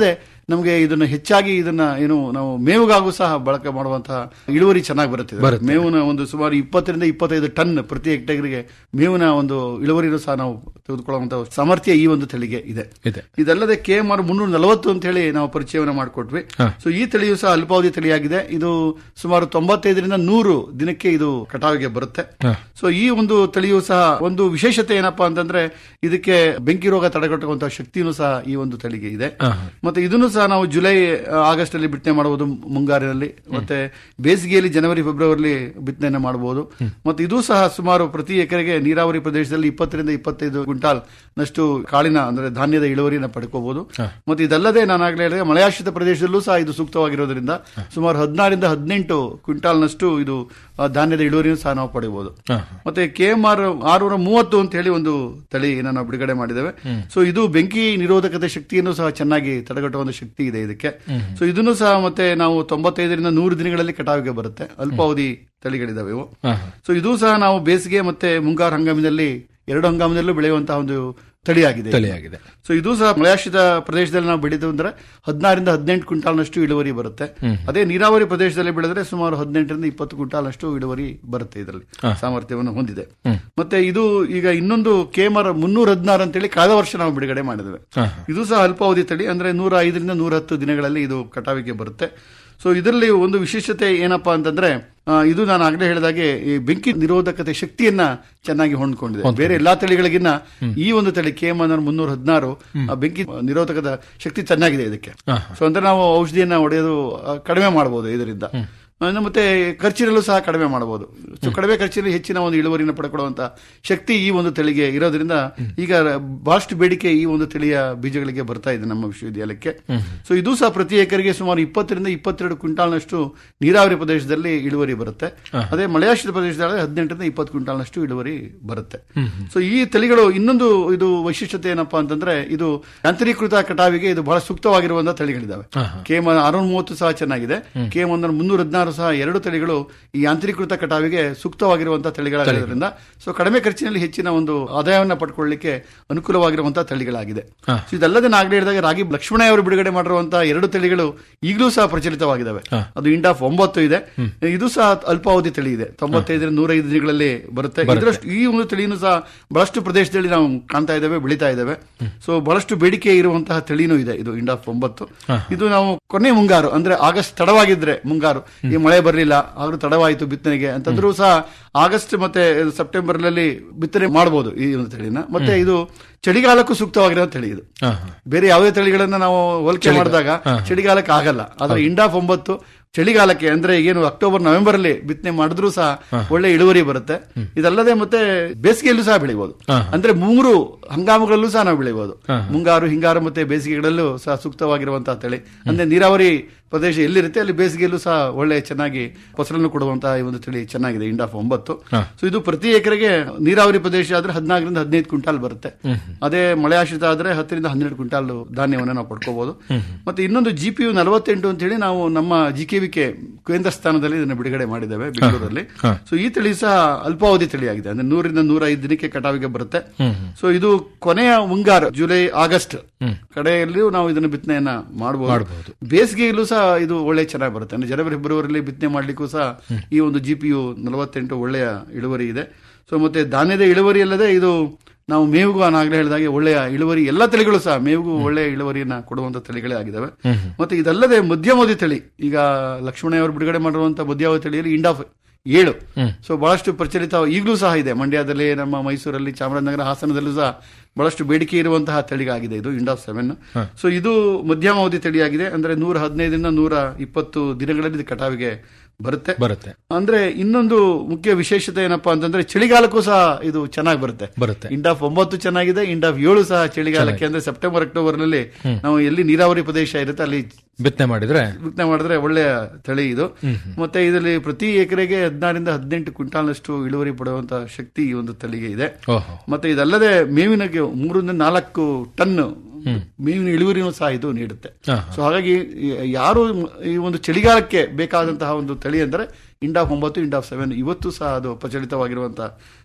ನಮಗೆ ಇದನ್ನ ಹೆಚ್ಚಾಗಿ ಇದನ್ನ ಏನು ನಾವು ಮೇವುಗಾಗೂ ಸಹ ಬಳಕೆ ಮಾಡುವಂತಹ ಇಳುವರಿ ಚೆನ್ನಾಗಿ ಬರುತ್ತೆ ಇದು. ಬರುತ್ತೆ. ಮೇವಿನ ಒಂದು ಸುಮಾರು ಇಪ್ಪತ್ತರಿಂದ ಇಪ್ಪತ್ತೈದು ಟನ್ ಪ್ರತಿ ಹೆಕ್ಟೇರ್ಗೆ ಮೇವಿನ ಒಂದು ಇಳುವರಿನೂ ಸಹ ನಾವು ತೆಗೆದುಕೊಳ್ಳುವಂತಹ ಸಾಮರ್ಥ್ಯ ಈ ಒಂದು ತಳಿಗೆ ಇದೆ ಇದೆ ಇದಲ್ಲದೆ ಕೆ ಎಂ ಆರ್ ಮುನ್ನೂರ ನಲವತ್ತು ಅಂತ ಹೇಳಿ ನಾವು ಪರಿಚಯವನ್ನ ಮಾಡಿಕೊಟ್ವಿ ಹಾ. ಸೊ ಈ ತಳಿಯು ಸಹ ಅಲ್ಪಾವಧಿ ತಳಿಯಾಗಿದೆ ಇದು ಸುಮಾರು ತೊಂಬತ್ತೈದರಿಂದ ನೂರು ದಿನಕ್ಕೆ ಇದು ಕಟಾವಿಗೆ ಬರುತ್ತೆ ಹಾ. ಸೊ ಈ ಒಂದು ತಳಿಯು ಸಹ ಒಂದು ವಿಶೇಷತೆ ಏನಪ್ಪಾ ಅಂತಂದ್ರೆ ಇದಕ್ಕೆ ಬೆಂಕಿ ರೋಗ ತಡೆಗಟ್ಟುವಂತಹ ಶಕ್ತಿನೂ ಸಹ ಈ ಒಂದು ತಳಿಗೆ ಇದೆ ಹಾ. ಮತ್ತೆ ಇದನ್ನು ಸಹ ನಾವು ಜುಲೈ ಆ, ಆಗಸ್ಟ್ ಅಲ್ಲಿ ಬಿತ್ತನೆ ಮಾಡಬಹುದು ಮುಂಗಾರಿನಲ್ಲಿ ಮತ್ತೆ ಬೇಸಿಗೆಯಲ್ಲಿ ಜನವರಿ ಫೆಬ್ರವರಿ ಬಿತ್ತನೆ ಮಾಡಬಹುದು ಮತ್ತೆ ಇದು ಸಹ ಸುಮಾರು ಪ್ರತಿ ಎಕರೆಗೆ ನೀರಾವರಿ ಪ್ರದೇಶದಲ್ಲಿ ಇಪ್ಪತ್ತರಿಂದ ಇಪ್ಪತ್ತೈದು ಕ್ವಿಂಟಾಲ್ ನಷ್ಟು ಕಾಳಿನ ಅಂದ್ರೆ ಧಾನ್ಯದ ಇಳುವರಿನ ಪಡ್ಕೋಬಹುದು ಮತ್ತೆ ಇದಲ್ಲದೆ ನಾನು ಆಗ್ಲೇ ಹೇಳಿದೆ ಮಳೆಯಾಶ್ರಿತ ಪ್ರದೇಶದಲ್ಲೂ ಸಹ ಇದು ಸೂಕ್ತವಾಗಿರೋದ್ರಿಂದ ಸುಮಾರು ಹದಿನಾರಿಂದ ಹದಿನೆಂಟು ಕ್ವಿಂಟಾಲ್ ನಷ್ಟು ಇದು ಆ, ಧಾನ್ಯದ ಇಳುವರಿಯನ್ನು ಸಹ ನಾವು ಪಡೆಯಬಹುದು ಹಾ. ಮತ್ತೆ ಕೆ ಎಂ ಆರ್ ಆರುನೂರ ಮೂವತ್ತು ಅಂತ ಹೇಳಿ ಒಂದು ತಳಿನ ನಾವು ಬಿಡುಗಡೆ ಮಾಡಿದ್ದೇವೆ ಸೊ ಇದು ಬೆಂಕಿ ನಿರೋಧಕತೆ ಶಕ್ತಿಯನ್ನು ಸಹ ಚೆನ್ನಾಗಿ ತಡೆಗಟ್ಟುವಂತ ಶಕ್ತಿ ಇದೆ ಇದಕ್ಕೆ ಸೊ ಇದನ್ನು ಸಹ ಮತ್ತೆ ನಾವು ತೊಂಬತ್ತೈದರಿಂದ ನೂರು ದಿನಗಳಲ್ಲಿ ಕಟಾವಿಗೆ ಬರುತ್ತೆ ಅಲ್ಪಾವಧಿ ತಳಿಗಳಿದಾವೆ ಇವು ಹಾ. ಸೊ ಇದು ಸಹ ನಾವು ಬೇಸಿಗೆ ಮತ್ತೆ ಮುಂಗಾರು ಹಂಗಾಮಿನಲ್ಲಿ ಎರಡು ಹಂಗಾಮಿನಲ್ಲೂ ಬೆಳೆಯುವಂತಹ ಒಂದು ತಳಿಯಾಗಿದೆ ಇದು. ತಳಿಯಾಗಿದೆ ಸೊ ಇದು ಸಹ ಮಳೆಯಾಶ್ರಿತ ಪ್ರದೇಶದಲ್ಲಿ ನಾವು ಬೆಳೆದು ಅಂದ್ರೆ ಹದಿನಾರರಿಂದ ಹದಿನೆಂಟು ಕ್ವಿಂಟಾಲ್ನಷ್ಟು ಇಳುವರಿ ಬರುತ್ತೆ ಅದೇ ನೀರಾವರಿ ಪ್ರದೇಶದಲ್ಲಿ ಬೆಳೆದ್ರೆ ಸುಮಾರು ಹದಿನೆಂಟರಿಂದ ಇಪ್ಪತ್ತು ಕ್ವಿಂಟಾಲ್ನಷ್ಟು ಇಳುವರಿ ಬರುತ್ತೆ ಇದರಲ್ಲಿ ಸಾಮರ್ಥ್ಯವನ್ನು ಹೊಂದಿದೆ ಮತ್ತೆ ಇದು ಈಗ ಇನ್ನೊಂದು ಕೇಮರ್ ಮುನ್ನೂರ ಹದಿನಾರು ಅಂತೇಳಿ ಕಳೆದ ವರ್ಷ ನಾವು ಬಿಡುಗಡೆ ಮಾಡಿದ್ದೇವೆ ಹಾ. ಇದು ಸಹ ಅಲ್ಪಾವಧಿ ತಳಿ ಅಂದ್ರೆ ನೂರ ಐದರಿಂದ ನೂರ ಹತ್ತು ದಿನಗಳಲ್ಲಿ ಇದು ಕಟಾವಿಗೆ ಬರುತ್ತೆ ಸೊ ಇದರಲ್ಲಿ ಒಂದು ವಿಶೇಷತೆ ಏನಪ್ಪಾ ಅಂತಂದ್ರೆ ಆ, ಇದು ನಾನು ಆಗಲೇ ಹೇಳಿದಾಗೆ ಈ ಬೆಂಕಿ ನಿರೋಧಕತೆ ಶಕ್ತಿಯನ್ನ ಚೆನ್ನಾಗಿ ಹೊಂದ್ಕೊಂಡಿದೆ ಬೇರೆ ಎಲ್ಲಾ ತಳಿಗಳಿಗಿನ್ನ ಈ ಒಂದು ತಳಿ ಕೆ ಎಂ ಮುನ್ನೂರ ಹದಿನಾರು ಬೆಂಕಿ ನಿರೋಧಕದ ಶಕ್ತಿ ಚೆನ್ನಾಗಿದೆ ಇದಕ್ಕೆ ಹಾ. ಸೊ ಅಂದ್ರೆ ನಾವು ಔಷಧಿಯನ್ನ ಹೊಡೆಯೋದು ಆ, ಕಡಿಮೆ ಮಾಡಬಹುದು ಇದರಿಂದ ಇನ್ನು ಮತ್ತೆ ಖರ್ಚಿನಲ್ಲೂ ಸಹ ಕಡಿಮೆ ಮಾಡಬಹುದು ಸೊ ಕಡಿಮೆ ಖರ್ಚಿನಲ್ಲಿ ಹೆಚ್ಚಿನ ಒಂದು ಇಳುವರಿನ ಪಡ್ಕೊಳ್ಳುವಂತ ಶಕ್ತಿ ಈ ಒಂದು ತಳಿಗೆ ಇರೋದ್ರಿಂದ ಈಗ ಬಹಳಷ್ಟು ಬೇಡಿಕೆ ಈ ಒಂದು ತಳಿಯ ಬೀಜಗಳಿಗೆ ಬರ್ತಾ ಇದೆ ನಮ್ಮ ವಿಶ್ವವಿದ್ಯಾಲಯಕ್ಕೆ ಸೊ ಇದು ಸಹ ಪ್ರತಿ ಎಕರೆಗೆ ಸುಮಾರು ಇಪ್ಪತ್ತರಿಂದ ಇಪ್ಪತ್ತೆರಡು ಕ್ವಿಂಟಾಲ್ನಷ್ಟು ನೀರಾವರಿ ಪ್ರದೇಶದಲ್ಲಿ ಇಳುವರಿ ಬರುತ್ತೆ ಅದೇ ಮಳೆಯಾಶ್ರಿತ ಪ್ರದೇಶದಲ್ಲಿ ಹದಿನೆಂಟರಿಂದ ಇಪ್ಪತ್ತು ಕ್ವಿಂಟಾಲ್ನಷ್ಟು ಇಳುವರಿ ಬರುತ್ತೆ ಸೊ ಈ ತಳಿಗಳು ಇನ್ನೊಂದು ಇದು ವೈಶಿಷ್ಟ್ಯತೆ ಏನಪ್ಪಾ ಅಂತಂದ್ರೆ ಇದು ಯಾಂತ್ರೀಕೃತ ಕಟಾವಿಗೆ ಇದು ಬಹಳ ಸೂಕ್ತವಾಗಿರುವಂತಹ ತಳಿಗಳಿದಾವೆ ಕೆ ಎಂ ಆರುನೂರ ಮೂವತ್ತು ಸಹ ಚೆನ್ನಾಗಿದೆ ಕೆ ಎಂ ಒಂದರ ಮುನ್ನೂರ ಹದಿನಾರು ಸಹ ಎರಡು ತಳಿಗಳು ಈ ಯಾಂತ್ರೀಕೃತ ಕಟಾವಿಗೆ ಸೂಕ್ತವಾಗಿರುವಂತಹ ತಳಿಗಳಾಗಿರೋದ್ರಿಂದ ಸೊ ಕಡಿಮೆ ಖರ್ಚಿನಲ್ಲಿ ಹೆಚ್ಚಿನ ಒಂದು ಆದಾಯವನ್ನು ಪಡ್ಕೊಳ್ಳಿಕ್ಕೆ ಅನುಕೂಲವಾಗಿರುವಂತಹ ತಳಿಗಳಾಗಿದೆ ಸೊ ಇದಲ್ಲದೆ ನಾಗಡೆ ಹೇಳಿದಾಗ ರಾಗಿ ಲಕ್ಷ್ಮಣ ಅವರು ಬಿಡುಗಡೆ ಮಾಡಿರುವಂತಹ ಎರಡು ತಳಿಗಳು ಈಗಲೂ ಸಹ ಪ್ರಚಲಿತವಾಗಿದ್ದಾವೆ ಅದು ಇಂಡಾಫ್ ಒಂಬತ್ತು ಇದೆ ಇದು ಸಹ ಅಲ್ಪಾವಧಿ ತಳಿ ಇದೆ ತೊಂಬತ್ತೈದರಿಂದ ನೂರೈದು ದಿನಗಳಲ್ಲಿ ಬರುತ್ತೆ ಇದರಷ್ಟು ಈ ಒಂದು ತಳಿನೂ ಸಹ ಬಹಳಷ್ಟು ಪ್ರದೇಶದಲ್ಲಿ ನಾವು ಕಾಣ್ತಾ ಇದ್ದೇವೆ ಬೆಳೀತಾ ಇದ್ದೇವೆ ಸೊ ಬಹಳಷ್ಟು ಬೇಡಿಕೆ ಇರುವಂತಹ ತಳಿನೂ ಇದೆ ಇದು ಇಂಡಾಫ್ ಒಂಬತ್ತು ಇದು ನಾವು ಕೊನೆ ಮುಂಗಾರು ಅಂದ್ರೆ ಆಗಸ್ಟ್ ತಡವಾಗಿದ್ರೆ ಮುಂಗಾರು ಈ ಮಳೆ ಬರಲಿಲ್ಲ ಆದ್ರೂ ತಡವಾಯಿತು ಬಿತ್ತನೆಗೆ ಅಂತಂದ್ರೂ ಸಹ ಆಗಸ್ಟ್ ಮತ್ತೆ ಸೆಪ್ಟೆಂಬರ್ ನಲ್ಲಿ ಬಿತ್ತನೆ ಮಾಡಬಹುದು ಈ ಒಂದು ತಳಿನ ಮತ್ತೆ ಇದು ಚಳಿಗಾಲಕ್ಕೂ ಸೂಕ್ತವಾಗಿರೋ ತಳಿ ಇದು ಹಾ. ಬೇರೆ ಯಾವುದೇ ತಳಿಗಳನ್ನ ನಾವು ಹೋಲಿಕೆ ಮಾಡಿದಾಗ ಚಳಿಗಾಲಕ್ಕೆ ಆಗಲ್ಲ ಆದ್ರೆ ಇಂಡಾಫ್ ಒಂಬತ್ತು ಚಳಿಗಾಲಕ್ಕೆ ಅಂದ್ರೆ ಏನು ಅಕ್ಟೋಬರ್ ನವೆಂಬರ್ ಅಲ್ಲಿ ಬಿತ್ತನೆ ಮಾಡಿದ್ರೂ ಸಹ ಒಳ್ಳೆ ಇಳುವರಿ ಬರುತ್ತೆ ಇದಲ್ಲದೆ ಮತ್ತೆ ಬೇಸಿಗೆಯಲ್ಲೂ ಸಹ ಬೆಳಿಬಹುದು ಅಂದ್ರೆ ಮೂರು ಹಂಗಾಮುಗಳಲ್ಲೂ ಸಹ ನಾವು ಬೆಳಿಬಹುದು ಮುಂಗಾರು ಹಿಂಗಾರು ಮತ್ತೆ ಬೇಸಿಗೆಗಳಲ್ಲೂ ಸಹ ಸೂಕ್ತವಾಗಿರುವಂತಹ ತಳಿ ಅಂದ್ರೆ ನೀರಾವರಿ ಪ್ರದೇಶ ಎಲ್ಲಿರುತ್ತೆ ಅಲ್ಲಿ ಬೇಸಿಗೆಯಲ್ಲೂ ಸಹ ಒಳ್ಳೆ ಚೆನ್ನಾಗಿ ಫಸಲನ್ನು ಕೊಡುವಂತಹ ಈ ಒಂದು ತಳಿ ಚೆನ್ನಾಗಿದೆ ಇಂಡಾಫ್ ಒಂಬತ್ತು ಸೊ ಇದು ಪ್ರತಿ ಎಕರೆಗೆ ನೀರಾವರಿ ಪ್ರದೇಶ ಆದ್ರೆ ಹದಿನಾಲ್ಕರಿಂದ ಹದಿನೈದು ಕ್ವಿಂಟಾಲ್ ಬರುತ್ತೆ ಅದೇ ಮಳೆ ಆಶ್ರಿತ ಆದ್ರೆ ಹತ್ತರಿಂದ ಹನ್ನೆರಡು ಕ್ವಿಂಟಾಲ್ ಧಾನ್ಯವನ್ನು ನಾವು ಪಡ್ಕೋಬಹುದು ಮತ್ತೆ ಇನ್ನೊಂದು ಜಿ ಪಿ ಯು ನಲವತ್ತೆಂಟು ಅಂತ ಹೇಳಿ ನಾವು ನಮ್ಮ ಜಿ ಕೆ ವಿ ಕೆ ಕೇಂದ್ರ ಸ್ಥಾನದಲ್ಲಿ ಇದನ್ನು ಬಿಡುಗಡೆ ಮಾಡಿದ್ದೇವೆ ಬೆಂಗಳೂರಲ್ಲಿ ಸೊ ಈ ತಳಿ ಸಹ ಅಲ್ಪಾವಧಿ ತಳಿಯಾಗಿದೆ ಅಂದ್ರೆ ನೂರಿಂದ ನೂರ ಐದು ದಿನಕ್ಕೆ ಕಟಾವಿಗೆ ಬರುತ್ತೆ ಸೊ ಇದು ಕೊನೆಯ ಮುಂಗಾರು ಜುಲೈ ಆಗಸ್ಟ್ ಕಡೆಯಲ್ಲಿಯೂ ನಾವು ಇದನ್ನು ಬಿತ್ತನೆಯನ್ನ ಮಾಡಬಹುದು ಬೇಸಿಗೆಯಲ್ಲೂ ಸಹ ಇದು ಒಳ್ಳೆ ಚೆನ್ನಾಗಿ ಬರುತ್ತೆ ಅಂದ್ರೆ ಜನವರಿ ಫೆಬ್ರವರಿಯಲ್ಲಿ ಬಿತ್ತನೆ ಮಾಡ್ಲಿಕ್ಕೂ ಸಹ ಈ ಒಂದು ಜಿ ಪಿ ಯು ನಲವತ್ತೆಂಟು ಒಳ್ಳೆಯ ಇಳುವರಿ ಇದೆ ಸೊ ಮತ್ತೆ ಧಾನ್ಯದ ಇಳುವರಿ ಅಲ್ಲದೆ ಇದು ನಾವು ಮೇವಿಗೂ ನಾನು ಆಗ್ಲೇ ಹೇಳಿದಾಗೆ ಒಳ್ಳೆಯ ಇಳುವರಿ ಎಲ್ಲ ತಳಿಗಳು ಸಹ ಮೇವಿಗೂ ಒಳ್ಳೆಯ ಇಳುವರಿಯನ್ನ ಕೊಡುವಂತ ತಳಿಗಳೇ ಆಗಿದ್ದಾವೆ ಮತ್ತೆ ಇದಲ್ಲದೆ ಮಧ್ಯವಧಿ ತಳಿ ಈಗ ಲಕ್ಷ್ಮಣಯ್ಯವರು ಬಿಡುಗಡೆ ಮಾಡಿರುವಂತಹ ಮಧ್ಯಾವಧಿ ತಳಿಯಲ್ಲಿ ಇಂಡಾಫ್ ಏಳು ಸೊ ಬಹಳಷ್ಟು ಪ್ರಚಲಿತ ಈಗಲೂ ಸಹ ಇದೆ ಮಂಡ್ಯದಲ್ಲಿ ನಮ್ಮ ಮೈಸೂರಲ್ಲಿ ಚಾಮರಾಜನಗರ ಹಾಸನದಲ್ಲೂ ಸಹ ಬಹಳಷ್ಟು ಬೇಡಿಕೆ ಇರುವಂತಹ ತಳಿಗಾಗಿದೆ ಇದು ಇಂಡಾಫ್ ಸೆವೆನ್ ಸೊ ಇದು ಮಧ್ಯಮಾವಧಿ ತಳಿಯಾಗಿದೆ ಅಂದ್ರೆ ನೂರ ಹದಿನೈದರಿಂದ ನೂರ ಇಪ್ಪತ್ತು ದಿನಗಳಲ್ಲಿ ಇದು ಕಟಾವಿಗೆ ಬರುತ್ತೆ ಬರುತ್ತೆ ಅಂದ್ರೆ ಇನ್ನೊಂದು ಮುಖ್ಯ ವಿಶೇಷತೆ ಏನಪ್ಪಾ ಅಂತಂದ್ರೆ ಚಳಿಗಾಲಕ್ಕೂ ಸಹ ಇದು ಚೆನ್ನಾಗಿ ಬರುತ್ತೆ ಬರುತ್ತೆ ಇಂಡಾಫ್ ಒಂಬತ್ತು ಚೆನ್ನಾಗಿದೆ ಇಂಡಾಫ್ ಏಳು ಸಹ ಚಳಿಗಾಲಕ್ಕೆ ಅಂದ್ರೆ ಸೆಪ್ಟೆಂಬರ್ ಅಕ್ಟೋಬರ್ ನಲ್ಲಿ ನಾವು ಎಲ್ಲಿ ನೀರಾವರಿ ಪ್ರದೇಶ ಇರುತ್ತೆ ಅಲ್ಲಿ ಬಿತ್ತನೆ ಮಾಡಿದ್ರೆ ಬಿತ್ತನೆ ಮಾಡಿದ್ರೆ ಒಳ್ಳೆಯ ತಳಿ ಇದು ಮತ್ತೆ ಇದರಲ್ಲಿ ಪ್ರತಿ ಎಕರೆಗೆ ಹದಿನಾರರಿಂದ ಹದಿನೆಂಟು ಕ್ವಿಂಟಾಲ್ನಷ್ಟು ಇಳುವರಿ ಪಡೆಯುವಂತಹ ಶಕ್ತಿ ಈ ಒಂದು ತಳಿಗೆ ಇದೆ ಓಹೋ ಮತ್ತೆ ಇದಲ್ಲದೆ ಮೇವಿನ ಮೂರರಿಂದ ನಾಲ್ಕು ಟನ್ ಮೇವಿನ ಇಳುವರಿನೂ ಸಹ ಇದು ನೀಡುತ್ತೆ ಹಾ. ಸೊ ಹಾಗಾಗಿ ಈ- ಯಾರು ಈ ಒಂದು ಚಳಿಗಾಲಕ್ಕೆ ಬೇಕಾದಂತಹ ಒಂದು ತಳಿ ಅಂದ್ರೆ ಇಂಡಾಫ್ ಒಂಬತ್ತು ಇಂಡಾಫ್ ಸೆವೆನ್ ಇವತ್ತು ಸಹ ಅದು ಪ್ರಚಲಿತವಾಗಿರುವಂತಹ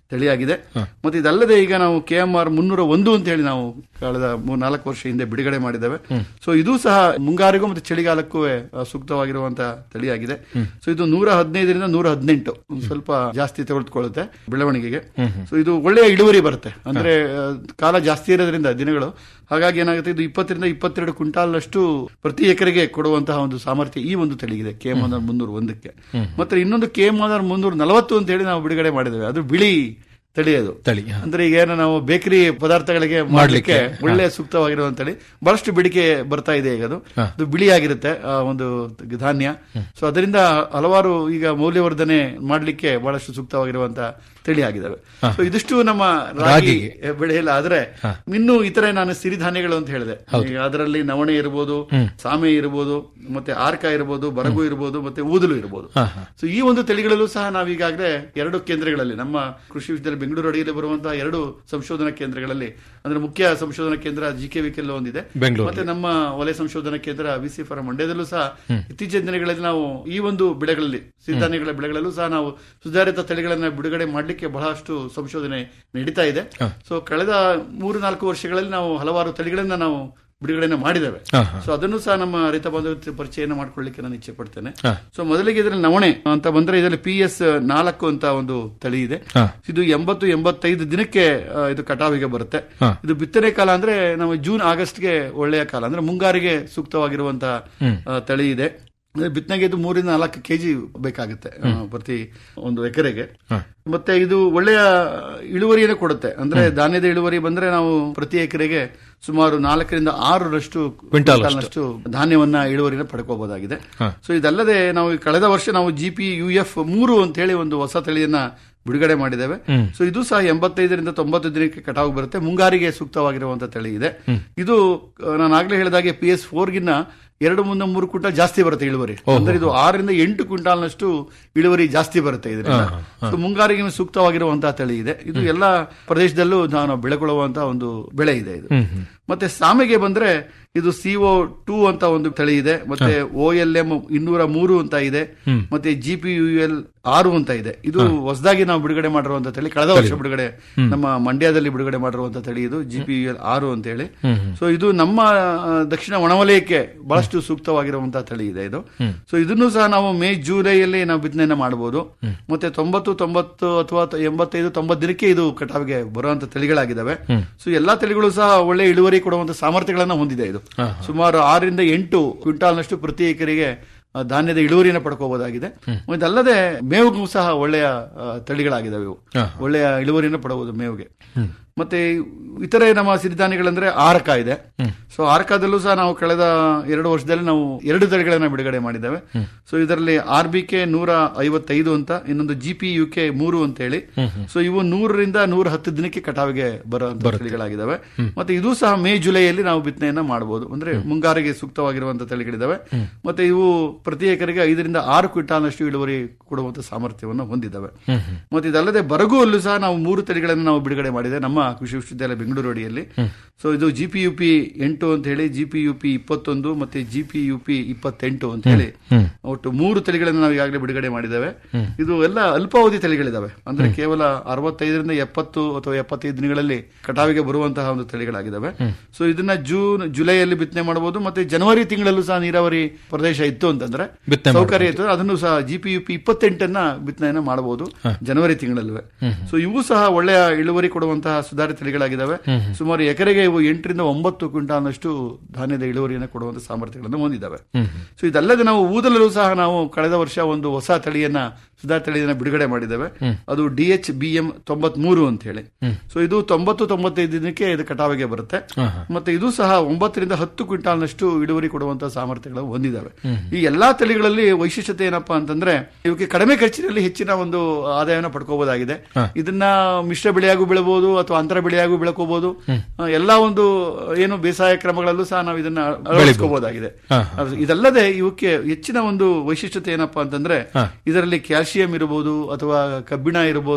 ತಳಿಯಾಗಿದೆ ಮತ್ತೆ ಇದಲ್ಲದೆ ಈಗ ನಾವು ಕೆ ಎಂ ಆರ್ ಮುನ್ನೂರ ಒಂದು ಅಂತ ಹೇಳಿ ನಾವು ಕಳೆದ ಮೂರ್ ನಾಲ್ಕು ವರ್ಷ ಹಿಂದೆ ಬಿಡುಗಡೆ ಮಾಡಿದ್ದೇವೆ ಸೊ ಇದು ಸಹ ಮುಂಗಾರಿಗೂ ಮತ್ತೆ ಚಳಿಗಾಲಕ್ಕೂ ಆ, ಸೂಕ್ತವಾಗಿರುವಂತಹ ತಳಿಯಾಗಿದೆ ಸೊ ಇದು ನೂರ ಹದಿನೈದರಿಂದ ನೂರ ಹದಿನೆಂಟು ಒಂದ್ ಸ್ವಲ್ಪ ಜಾಸ್ತಿ ತೆಗೆದುಕೊಳ್ಳುತ್ತೆ ಬೆಳವಣಿಗೆಗೆ ಸೊ ಇದು ಒಳ್ಳೆಯ ಇಳುವರಿ ಬರುತ್ತೆ ಅಂದ್ರೆ ಆ, ಕಾಲ ಜಾಸ್ತಿ ಇರೋದ್ರಿಂದ ದಿನಗಳು ಹಾಗಾಗಿ ಏನಾಗುತ್ತೆ ಇದು ಇಪ್ಪತ್ತರಿಂದ ಇಪ್ಪತ್ತೆರಡು ಕ್ವಿಂಟಾಲ್ನಷ್ಟು ಪ್ರತಿ ಎಕರೆಗೆ ಕೊಡುವಂತಹ ಒಂದು ಸಾಮರ್ಥ್ಯ ಈ ಒಂದು ತಳಿಗಿದೆ ಕೆ ಎಂ ಮುನ್ನೂರ ಒಂದಕ್ಕೆ ಮತ್ತೆ ಇನ್ನೊಂದು ಕೆ ಎಂ ಮುನ್ನೂರ ನಲವತ್ತು ಅಂತ ಹೇಳಿ ನಾವು ಬಿಡುಗಡೆ ಮಾಡಿದ್ದೇವೆ ಅದು ಬಿಳಿ ತಳಿ ಅದು ತಳಿ ಹ. ಅಂದ್ರೆ ಈಗ ಏನು ನಾವು ಬೇಕರಿ ಪದಾರ್ಥಗಳಿಗೆ ಮಾಡ್ಲಿಕ್ಕೆ ಒಳ್ಳೆ ಸೂಕ್ತವಾಗಿರುವಂತ ತಳಿ ಬಹಳಷ್ಟು ಬೇಡಿಕೆ ಬರ್ತಾ ಇದೆ ಈಗ ಅದು ಅದು ಬಿಳಿಯಾಗಿರುತ್ತೆ ಆ ಒಂದು ಧಾನ್ಯ ಸೊ ಅದರಿಂದ ಹಲವಾರು ಈಗ ಮೌಲ್ಯವರ್ಧನೆ ಮಾಡ್ಲಿಕ್ಕೆ ಬಹಳಷ್ಟು ಸೂಕ್ತವಾಗಿರುವಂತಹ ತಳಿ ಆಗಿದಾವೆ ಸೊ ಇದಿಷ್ಟು ನಮ್ಮ ರಾಗಿ ಬೆಳೆಯಲ್ಲ ಆದ್ರೆ ಇನ್ನು ಇತರೆ ನಾನು ಸಿರಿಧಾನ್ಯಗಳು ಅಂತ ಹೇಳಿದೆ ಈಗ ಅದರಲ್ಲಿ ನವಣೆ ಇರಬಹುದು ಸಾಮೆ ಇರಬಹುದು ಮತ್ತೆ ಆರ್ಕ ಇರಬಹುದು ಬರಗು ಇರಬಹುದು ಮತ್ತೆ ಊದಲು ಇರಬಹುದು ಸೊ ಈ ಒಂದು ತಳಿಗಳಲ್ಲೂ ಸಹ ನಾವು ಈಗಾಗಲೇ ಎರಡು ಕೇಂದ್ರಗಳಲ್ಲಿ ನಮ್ಮ ಕೃಷಿ ವಿಶ್ವವಿದ್ಯಾಲಯ ಬೆಂಗಳೂರು ಅಡಿಯಲ್ಲಿ ಬರುವಂತಹ ಎರಡು ಸಂಶೋಧನಾ ಕೇಂದ್ರಗಳಲ್ಲಿ ಅಂದ್ರೆ ಮುಖ್ಯ ಸಂಶೋಧನಾ ಕೇಂದ್ರ ಜಿ ಕೆ ವಿಕೆಲ್ ಒಂದಿದೆ ಬೆಂಗಳೂರು ಮತ್ತೆ ನಮ್ಮ ವಲಯ ಸಂಶೋಧನಾ ಕೇಂದ್ರ ವಿ ಸಿ ಫಾರಂ ಮಂಡ್ಯದಲ್ಲೂ ಸಹ ಇತ್ತೀಚಿನ ದಿನಗಳಲ್ಲಿ ನಾವು ಈ ಒಂದು ಬೆಳೆಗಳಲ್ಲಿ ಸಿರಿಧಾನ್ಯಗಳ ಬೆಳೆಗಳಲ್ಲೂ ಸಹ ನಾವು ಸುಧಾರಿತ ತಳಿಗಳನ್ನ ಬಿಡುಗಡೆ ಮಾಡಲಿಕ್ಕೆ ಬಹಳಷ್ಟು ಸಂಶೋಧನೆ ನಡೀತಾ ಇದೆ ಸೊ ಕಳೆದ ಮೂರು ನಾಲ್ಕು ವರ್ಷಗಳಲ್ಲಿ ನಾವು ಹಲವಾರು ತಳಿಗಳನ್ನ ನಾವು ಬಿಡುಗಡೆನ ಮಾಡಿದ್ದೇವೆ ಹ, ಸೊ ಅದನ್ನು ಸಹ ನಮ್ಮ ರೈತ ಬಾಂಧವ ಪರಿಚಯನ ಮಾಡ್ಕೊಳ್ಳಿಕ್ಕೆ ನಾನು ಇಚ್ಛೆ ಪಡ್ತೇನೆ ಹ. ಸೊ ಮೊದಲಿಗೆ ಇದರಲ್ಲಿ ನವಣೆ ಅಂತ ಬಂದ್ರೆ ಇದರಲ್ಲಿ ಪಿ ಎಸ್ ನಾಲ್ಕು ಅಂತ ಒಂದು ತಳಿ ಇದೆ ಹ. ಇದು ಎಂಬತ್ತು ಎಂಬತ್ತೈದು ದಿನಕ್ಕೆ ಆ, ಇದು ಕಟಾವಿಗೆ ಬರುತ್ತೆ ಹ. ಇದು ಬಿತ್ತನೆ ಕಾಲ ಅಂದ್ರೆ ನಾವು ಜೂನ್ ಆಗಸ್ಟ್ಗೆ ಒಳ್ಳೆಯ ಕಾಲ ಅಂದ್ರೆ ಮುಂಗಾರಿಗೆ ಸೂಕ್ತವಾಗಿರುವಂತಹ ಆ, ತಳಿ ಇದೆ ಅಂದ್ರೆ ಬಿತ್ತನೆಗೆ ಇದು ಮೂರಿಂದ ನಾಲ್ಕು ಕೆಜಿ ಬೇಕಾಗುತ್ತೆ ಆ, ಪ್ರತಿ ಒಂದು ಎಕರೆಗೆ ಮತ್ತೆ ಇದು ಒಳ್ಳೆಯ ಇಳುವರಿಯನ್ನು ಕೊಡುತ್ತೆ ಅಂದ್ರೆ ಧಾನ್ಯದ ಇಳುವರಿ ಬಂದ್ರೆ ನಾವು ಪ್ರತಿ ಎಕರೆಗೆ ಸುಮಾರು ನಾಲ್ಕರಿಂದ ಆರರಷ್ಟು ಕ್ವಿಂಟಾಲ್ ಕ್ವಿಂಟಾಲ್ನಷ್ಟು ಧಾನ್ಯವನ್ನ ಇಳುವರಿನ ಪಡ್ಕೋಬಹುದಾಗಿದೆ ಸೊ ಇದಲ್ಲದೆ ನಾವು ಈ ಕಳೆದ ವರ್ಷ ನಾವು ಜಿ ಪಿ ಯು ಎಫ್ ಮೂರು ಅಂತ ಹೇಳಿ ಒಂದು ಹೊಸ ತಳಿಯನ್ನ ಬಿಡುಗಡೆ ಮಾಡಿದ್ದೇವೆ ಸೊ ಇದು ಸಹ ಎಂಬತ್ತೈದರಿಂದ ತೊಂಬತ್ತು ದಿನಕ್ಕೆ ಕಟಾವು ಬರುತ್ತೆ ಮುಂಗಾರಿಗೆ ಸೂಕ್ತವಾಗಿರುವಂತಹ ತಳಿ ಇದೆ ಇದು ಆ, ನಾನು ಆಗ್ಲೇ ಹೇಳಿದಾಗೆ ಪಿ ಎಸ್ ಫೋರ್ಗಿನ್ನ ಎರಡು ಮುಂದೆ ಮೂರು ಕ್ವಿಂಟಾಲ್ ಜಾಸ್ತಿ ಬರುತ್ತೆ ಇಳುವರಿ ಅಂದ್ರೆ ಇದು ಆರರಿಂದ ಎಂಟು ಕ್ವಿಂಟಾಲ್ನಷ್ಟು ಇಳುವರಿ ಜಾಸ್ತಿ ಬರುತ್ತೆ ಇದರಿಂದ ಸೊ ಮುಂಗಾರಿಗೆ ಸೂಕ್ತವಾಗಿರುವಂತಹ ತಳಿ ಇದೆ ಇದು ಎಲ್ಲಾ ಪ್ರದೇಶದಲ್ಲೂ ನಾನು ಬೆಳೆಕೊಳ್ಳುವಂತಹ ಒಂದು ಬೆಳೆ ಇದೆ ಇದು ಮತ್ತೆ ಸಾಮೆಗೆ ಬಂದ್ರೆ ಇದು ಸಿಒ ಟೂ ಅಂತ ಒಂದು ತಳಿ ಇದೆ ಮತ್ತೆ ಓ ಎಲ್ ಎಂ ಇನ್ನೂರ ಮೂರು ಅಂತ ಇದೆ ಮತ್ತೆ ಜಿ ಪಿ ಯು ಎಲ್ ಆರು ಅಂತ ಇದೆ ಇದು ಹೊಸದಾಗಿ ನಾವು ಬಿಡುಗಡೆ ಮಾಡಿರುವಂತಹ ತಳಿ ಕಳೆದ ವರ್ಷ ಬಿಡುಗಡೆ ನಮ್ಮ ಮಂಡ್ಯದಲ್ಲಿ ಬಿಡುಗಡೆ ಮಾಡಿರುವಂತಹ ತಳಿ ಇದು ಜಿ ಪಿ ಯು ಎಲ್ ಆರು ಅಂತ ಹೇಳಿ ಸೊ ಇದು ನಮ್ಮ ಆ, ದಕ್ಷಿಣ ಒಣವಲಯಕ್ಕೆ ಬಹಳಷ್ಟು ಸೂಕ್ತವಾಗಿರುವಂತಹ ತಳಿ ಇದೆ ಇದು ಸೊ ಇದನ್ನು ಸಹ ನಾವು ಮೇ ಜುಲೈಯಲ್ಲಿ ನಾವು ಬಿತ್ತನೆಯನ್ನ ಮಾಡಬಹುದು ಮತ್ತೆ ತೊಂಬತ್ತು ತೊಂಬತ್ತು ಅಥವಾ ತ- ಎಂಬತ್ತೈದು ತೊಂಬತ್ತು ದಿನಕ್ಕೆ ಇದು ಕಟಾವಿಗೆ ಬರುವಂತ ತಳಿಗಳಾಗಿದ್ದಾವೆ ಸೊ ಎಲ್ಲಾ ತಳಿಗಳು ಸಹ ಒಳ್ಳೆ ಇಳುವರಿ ಕೊಡುವಂತ ಸಾಮರ್ಥ್ಯಗಳನ್ನ ಹೊಂದಿದೆ ಇದು ಸುಮಾರು ಆರರಿಂದ ಎಂಟು ಕ್ವಿಂಟಾಲ್ನಷ್ಟು ಪ್ರತಿ ಎಕರೆಗೆ ಆ, ಧಾನ್ಯದ ಇಳುವರಿಯನ್ನು ಪಡ್ಕೋಬಹುದಾಗಿದೆ ಇದಲ್ಲದೆ ಮೇವಿಗೂ ಸಹ ಒಳ್ಳೆಯ ಆ, ತಳಿಗಳಾಗಿದ್ದಾವೆ ಇವು ಒಳ್ಳೆಯ ಇಳುವರಿಯನ್ನು ಪಡಬಹುದು ಮೇವಿಗೆ ಮತ್ತೆ ಇತರೆ ನಮ್ಮ ಸಿರಿಧಾನ್ಯಗಳಂದ್ರೆ ಆರಕ ಇದೆ ಸೊ ಆರ್ಕಾದಲ್ಲೂ ಸಹ ನಾವು ಕಳೆದ ಎರಡು ವರ್ಷದಲ್ಲಿ ನಾವು ಎರಡು ತಳಿಗಳನ್ನ ಬಿಡುಗಡೆ ಮಾಡಿದ್ದೇವೆ ಸೊ ಇದರಲ್ಲಿ ಆರ್ ಬಿ ಕೆ ನೂರ ಐವತ್ತೈದು ಅಂತ ಇನ್ನೊಂದು ಜಿ ಪಿ ಯು ಕೆ ಮೂರು ಅಂತ ಹೇಳಿ ಸೊ ಇವು ನೂರರಿಂದ ನೂರ ಹತ್ತು ದಿನಕ್ಕೆ ಕಟಾವಿಗೆ ಬರುವಂತ ತಳಿಗಳಾಗಿದ್ದಾವೆ ಮತ್ತೆ ಇದು ಸಹ ಮೇ ಜುಲೈಯಲ್ಲಿ ನಾವು ಬಿತ್ತನೆಯನ್ನ ಮಾಡಬಹುದು ಅಂದ್ರೆ ಮುಂಗಾರಿಗೆ ಸೂಕ್ತವಾಗಿರುವಂತಹ ತಳಿಗಳಿದಾವೆ ಮತ್ತೆ ಇವು ಪ್ರತಿ ಎಕರೆಗೆ ಐದರಿಂದ ಆರು ಕ್ವಿಂಟಾಲ್ನಷ್ಟು ಇಳುವರಿ ಕೊಡುವಂತ ಸಾಮರ್ಥ್ಯವನ್ನು ಹೊಂದಿದ್ದಾವೆ ಮತ್ತೆ ಇದಲ್ಲದೆ ಬರಗು ಅಲ್ಲೂ ಸಹ ನಾವು ಮೂರು ತಳಿಗಳನ್ನು ನಾವು ಬಿಡುಗಡೆ ಮಾಡಿದೆ ನಮ್ಮ ಕೃಷಿ ವಿಶ್ವವಿದ್ಯಾಲಯ ಬೆಂಗಳೂರು ಅಡಿಯಲ್ಲಿ ಸೊ ಇದು ಜಿ ಪಿ ಯು ಪಿ ಎಂಟು ಅಂತ ಹೇಳಿ ಜಿ ಪಿ ಯು ಪಿ ಇಪ್ಪತ್ತೊಂದು ಮತ್ತೆ ಜಿ ಪಿ ಯು ಪಿ ಇಪ್ಪತ್ತೆಂಟು ಅಂತ ಹೇಳಿ ಒಟ್ಟು ಮೂರು ತಳಿಗಳನ್ನು ನಾವು ಈಗಾಗಲೇ ಬಿಡುಗಡೆ ಮಾಡಿದ್ದೇವೆ ಇದು ಎಲ್ಲ ಅಲ್ಪಾವಧಿ ತಳಿಗಳಿದಾವೆ ಅಂದ್ರೆ ಕೇವಲ ಅರವತ್ತೈದರಿಂದ ಎಪ್ಪತ್ತು ಅಥವಾ ಎಪ್ಪತ್ತೈದು ದಿನಗಳಲ್ಲಿ ಕಟಾವಿಗೆ ಬರುವಂತಹ ಒಂದು ತಳಿಗಳಾಗಿದ್ದಾವೆ ಸೊ ಇದನ್ನ ಜೂನ್ ಜುಲೈಯಲ್ಲಿ ಬಿತ್ತನೆ ಮಾಡಬಹುದು ಮತ್ತೆ ಜನವರಿ ತಿಂಗಳಲ್ಲೂ ಸಹ ನೀರಾವರಿ ಪ್ರದೇಶ ಇತ್ತು ಅಂತಂದ್ರೆ ಬಿತ್ತನೆ ಸೌಕರ್ಯ ಇತ್ತು ಅದನ್ನು ಸಹ ಜಿ ಪಿ ಯು ಪಿ ಇಪ್ಪತ್ತೆಂಟನ್ನ ಬಿತ್ತನೆಯನ್ನ ಮಾಡಬಹುದು ಜನವರಿ ತಿಂಗಳಲ್ಲೂ ಸೊ ಇವು ಸಹ ಒಳ್ಳೆಯ ಇಳುವರಿ ಕೊಡುವಂತಹ ಸುಧಾರಿತ ತಳಿಗಳಾಗಿದ್ದಾವೆ ಸುಮಾರು ಎಕರೆಗೆ ಇವು ಎಂಟರಿಂದ ಒಂಬತ್ತು ಕ್ವಿಂಟಾಲ್ನಷ್ಟು ಧಾನ್ಯದ ಇಳುವರಿಯನ್ನು ಕೊಡುವಂತಹ ಸಾಮರ್ಥ್ಯಗಳನ್ನು ಹೊಂದಿದ್ದಾವೆ ಸೊ ಇದಲ್ಲದೆ ನಾವು ಊದಲಲ್ಲೂ ಸಹ ನಾವು ಕಳೆದ ವರ್ಷ ಒಂದು ಹೊಸ ತಳಿಯನ್ನ ಸುಧಾರಿತ ತಳಿಯನ್ನ ಬಿಡುಗಡೆ ಮಾಡಿದ್ದೇವೆ ಅದು ಡಿ ಎಚ್ ಬಿ ಎಂ ತೊಂಬತ್ಮೂರು ಅಂತ ಹೇಳಿ ಸೊ ಇದು ತೊಂಬತ್ತು ತೊಂಬತ್ತೈದು ದಿನಕ್ಕೆ ಇದು ಕಟಾವಿಗೆ ಬರುತ್ತೆ ಮತ್ತೆ ಇದು ಸಹ ಒಂಬತ್ತರಿಂದ ಹತ್ತು ಕ್ವಿಂಟಾಲ್ನಷ್ಟು ಇಳುವರಿ ಕೊಡುವಂತಹ ಸಾಮರ್ಥ್ಯಗಳು ಹೊಂದಿದ್ದಾವೆ ಈ ಎಲ್ಲಾ ತಳಿಗಳಲ್ಲಿ ವೈಶಿಷ್ಟ್ಯತೆ ಏನಪ್ಪಾ ಅಂತಂದ್ರೆ ಇವಕ್ಕೆ ಕಡಿಮೆ ಖರ್ಚಿನಲ್ಲಿ ಹೆಚ್ಚಿನ ಒಂದು ಆದಾಯವನ್ನು ಪಡ್ಕೋಬಹುದಾಗಿದೆ ಇದನ್ನ ಮಿಶ್ರ ಬೆಳೆಯಾಗೂ ಬೆಳಬಹುದು ಅಥವಾ ಅಂತರ ಬೆಳೆಯಾಗೂ ಬೆಳ್ಕೋಬಹುದು ಆ, ಎಲ್ಲಾ ಒಂದು ಏನು ಬೇಸಾಯ ಕ್ರಮಗಳಲ್ಲೂ ಸಹ ನಾವು ಇದನ್ನ ಅಳವಡಿಸ್ಕೋಬಹುದಾಗಿದೆ ಇದಲ್ಲದೆ ಇವಕ್ಕೆ ಹೆಚ್ಚಿನ ಒಂದು ವೈಶಿಷ್ಟ್ಯತೆ ಏನಪ್ಪಾ ಅಂತಂದ್ರೆ ಇದರಲ್ಲಿ ಕ್ಯಾಲ್ಸಿಯಂ ಇರಬಹುದು ಅಥವಾ ಕಬ್ಬಿಣ ಇರಬಹುದು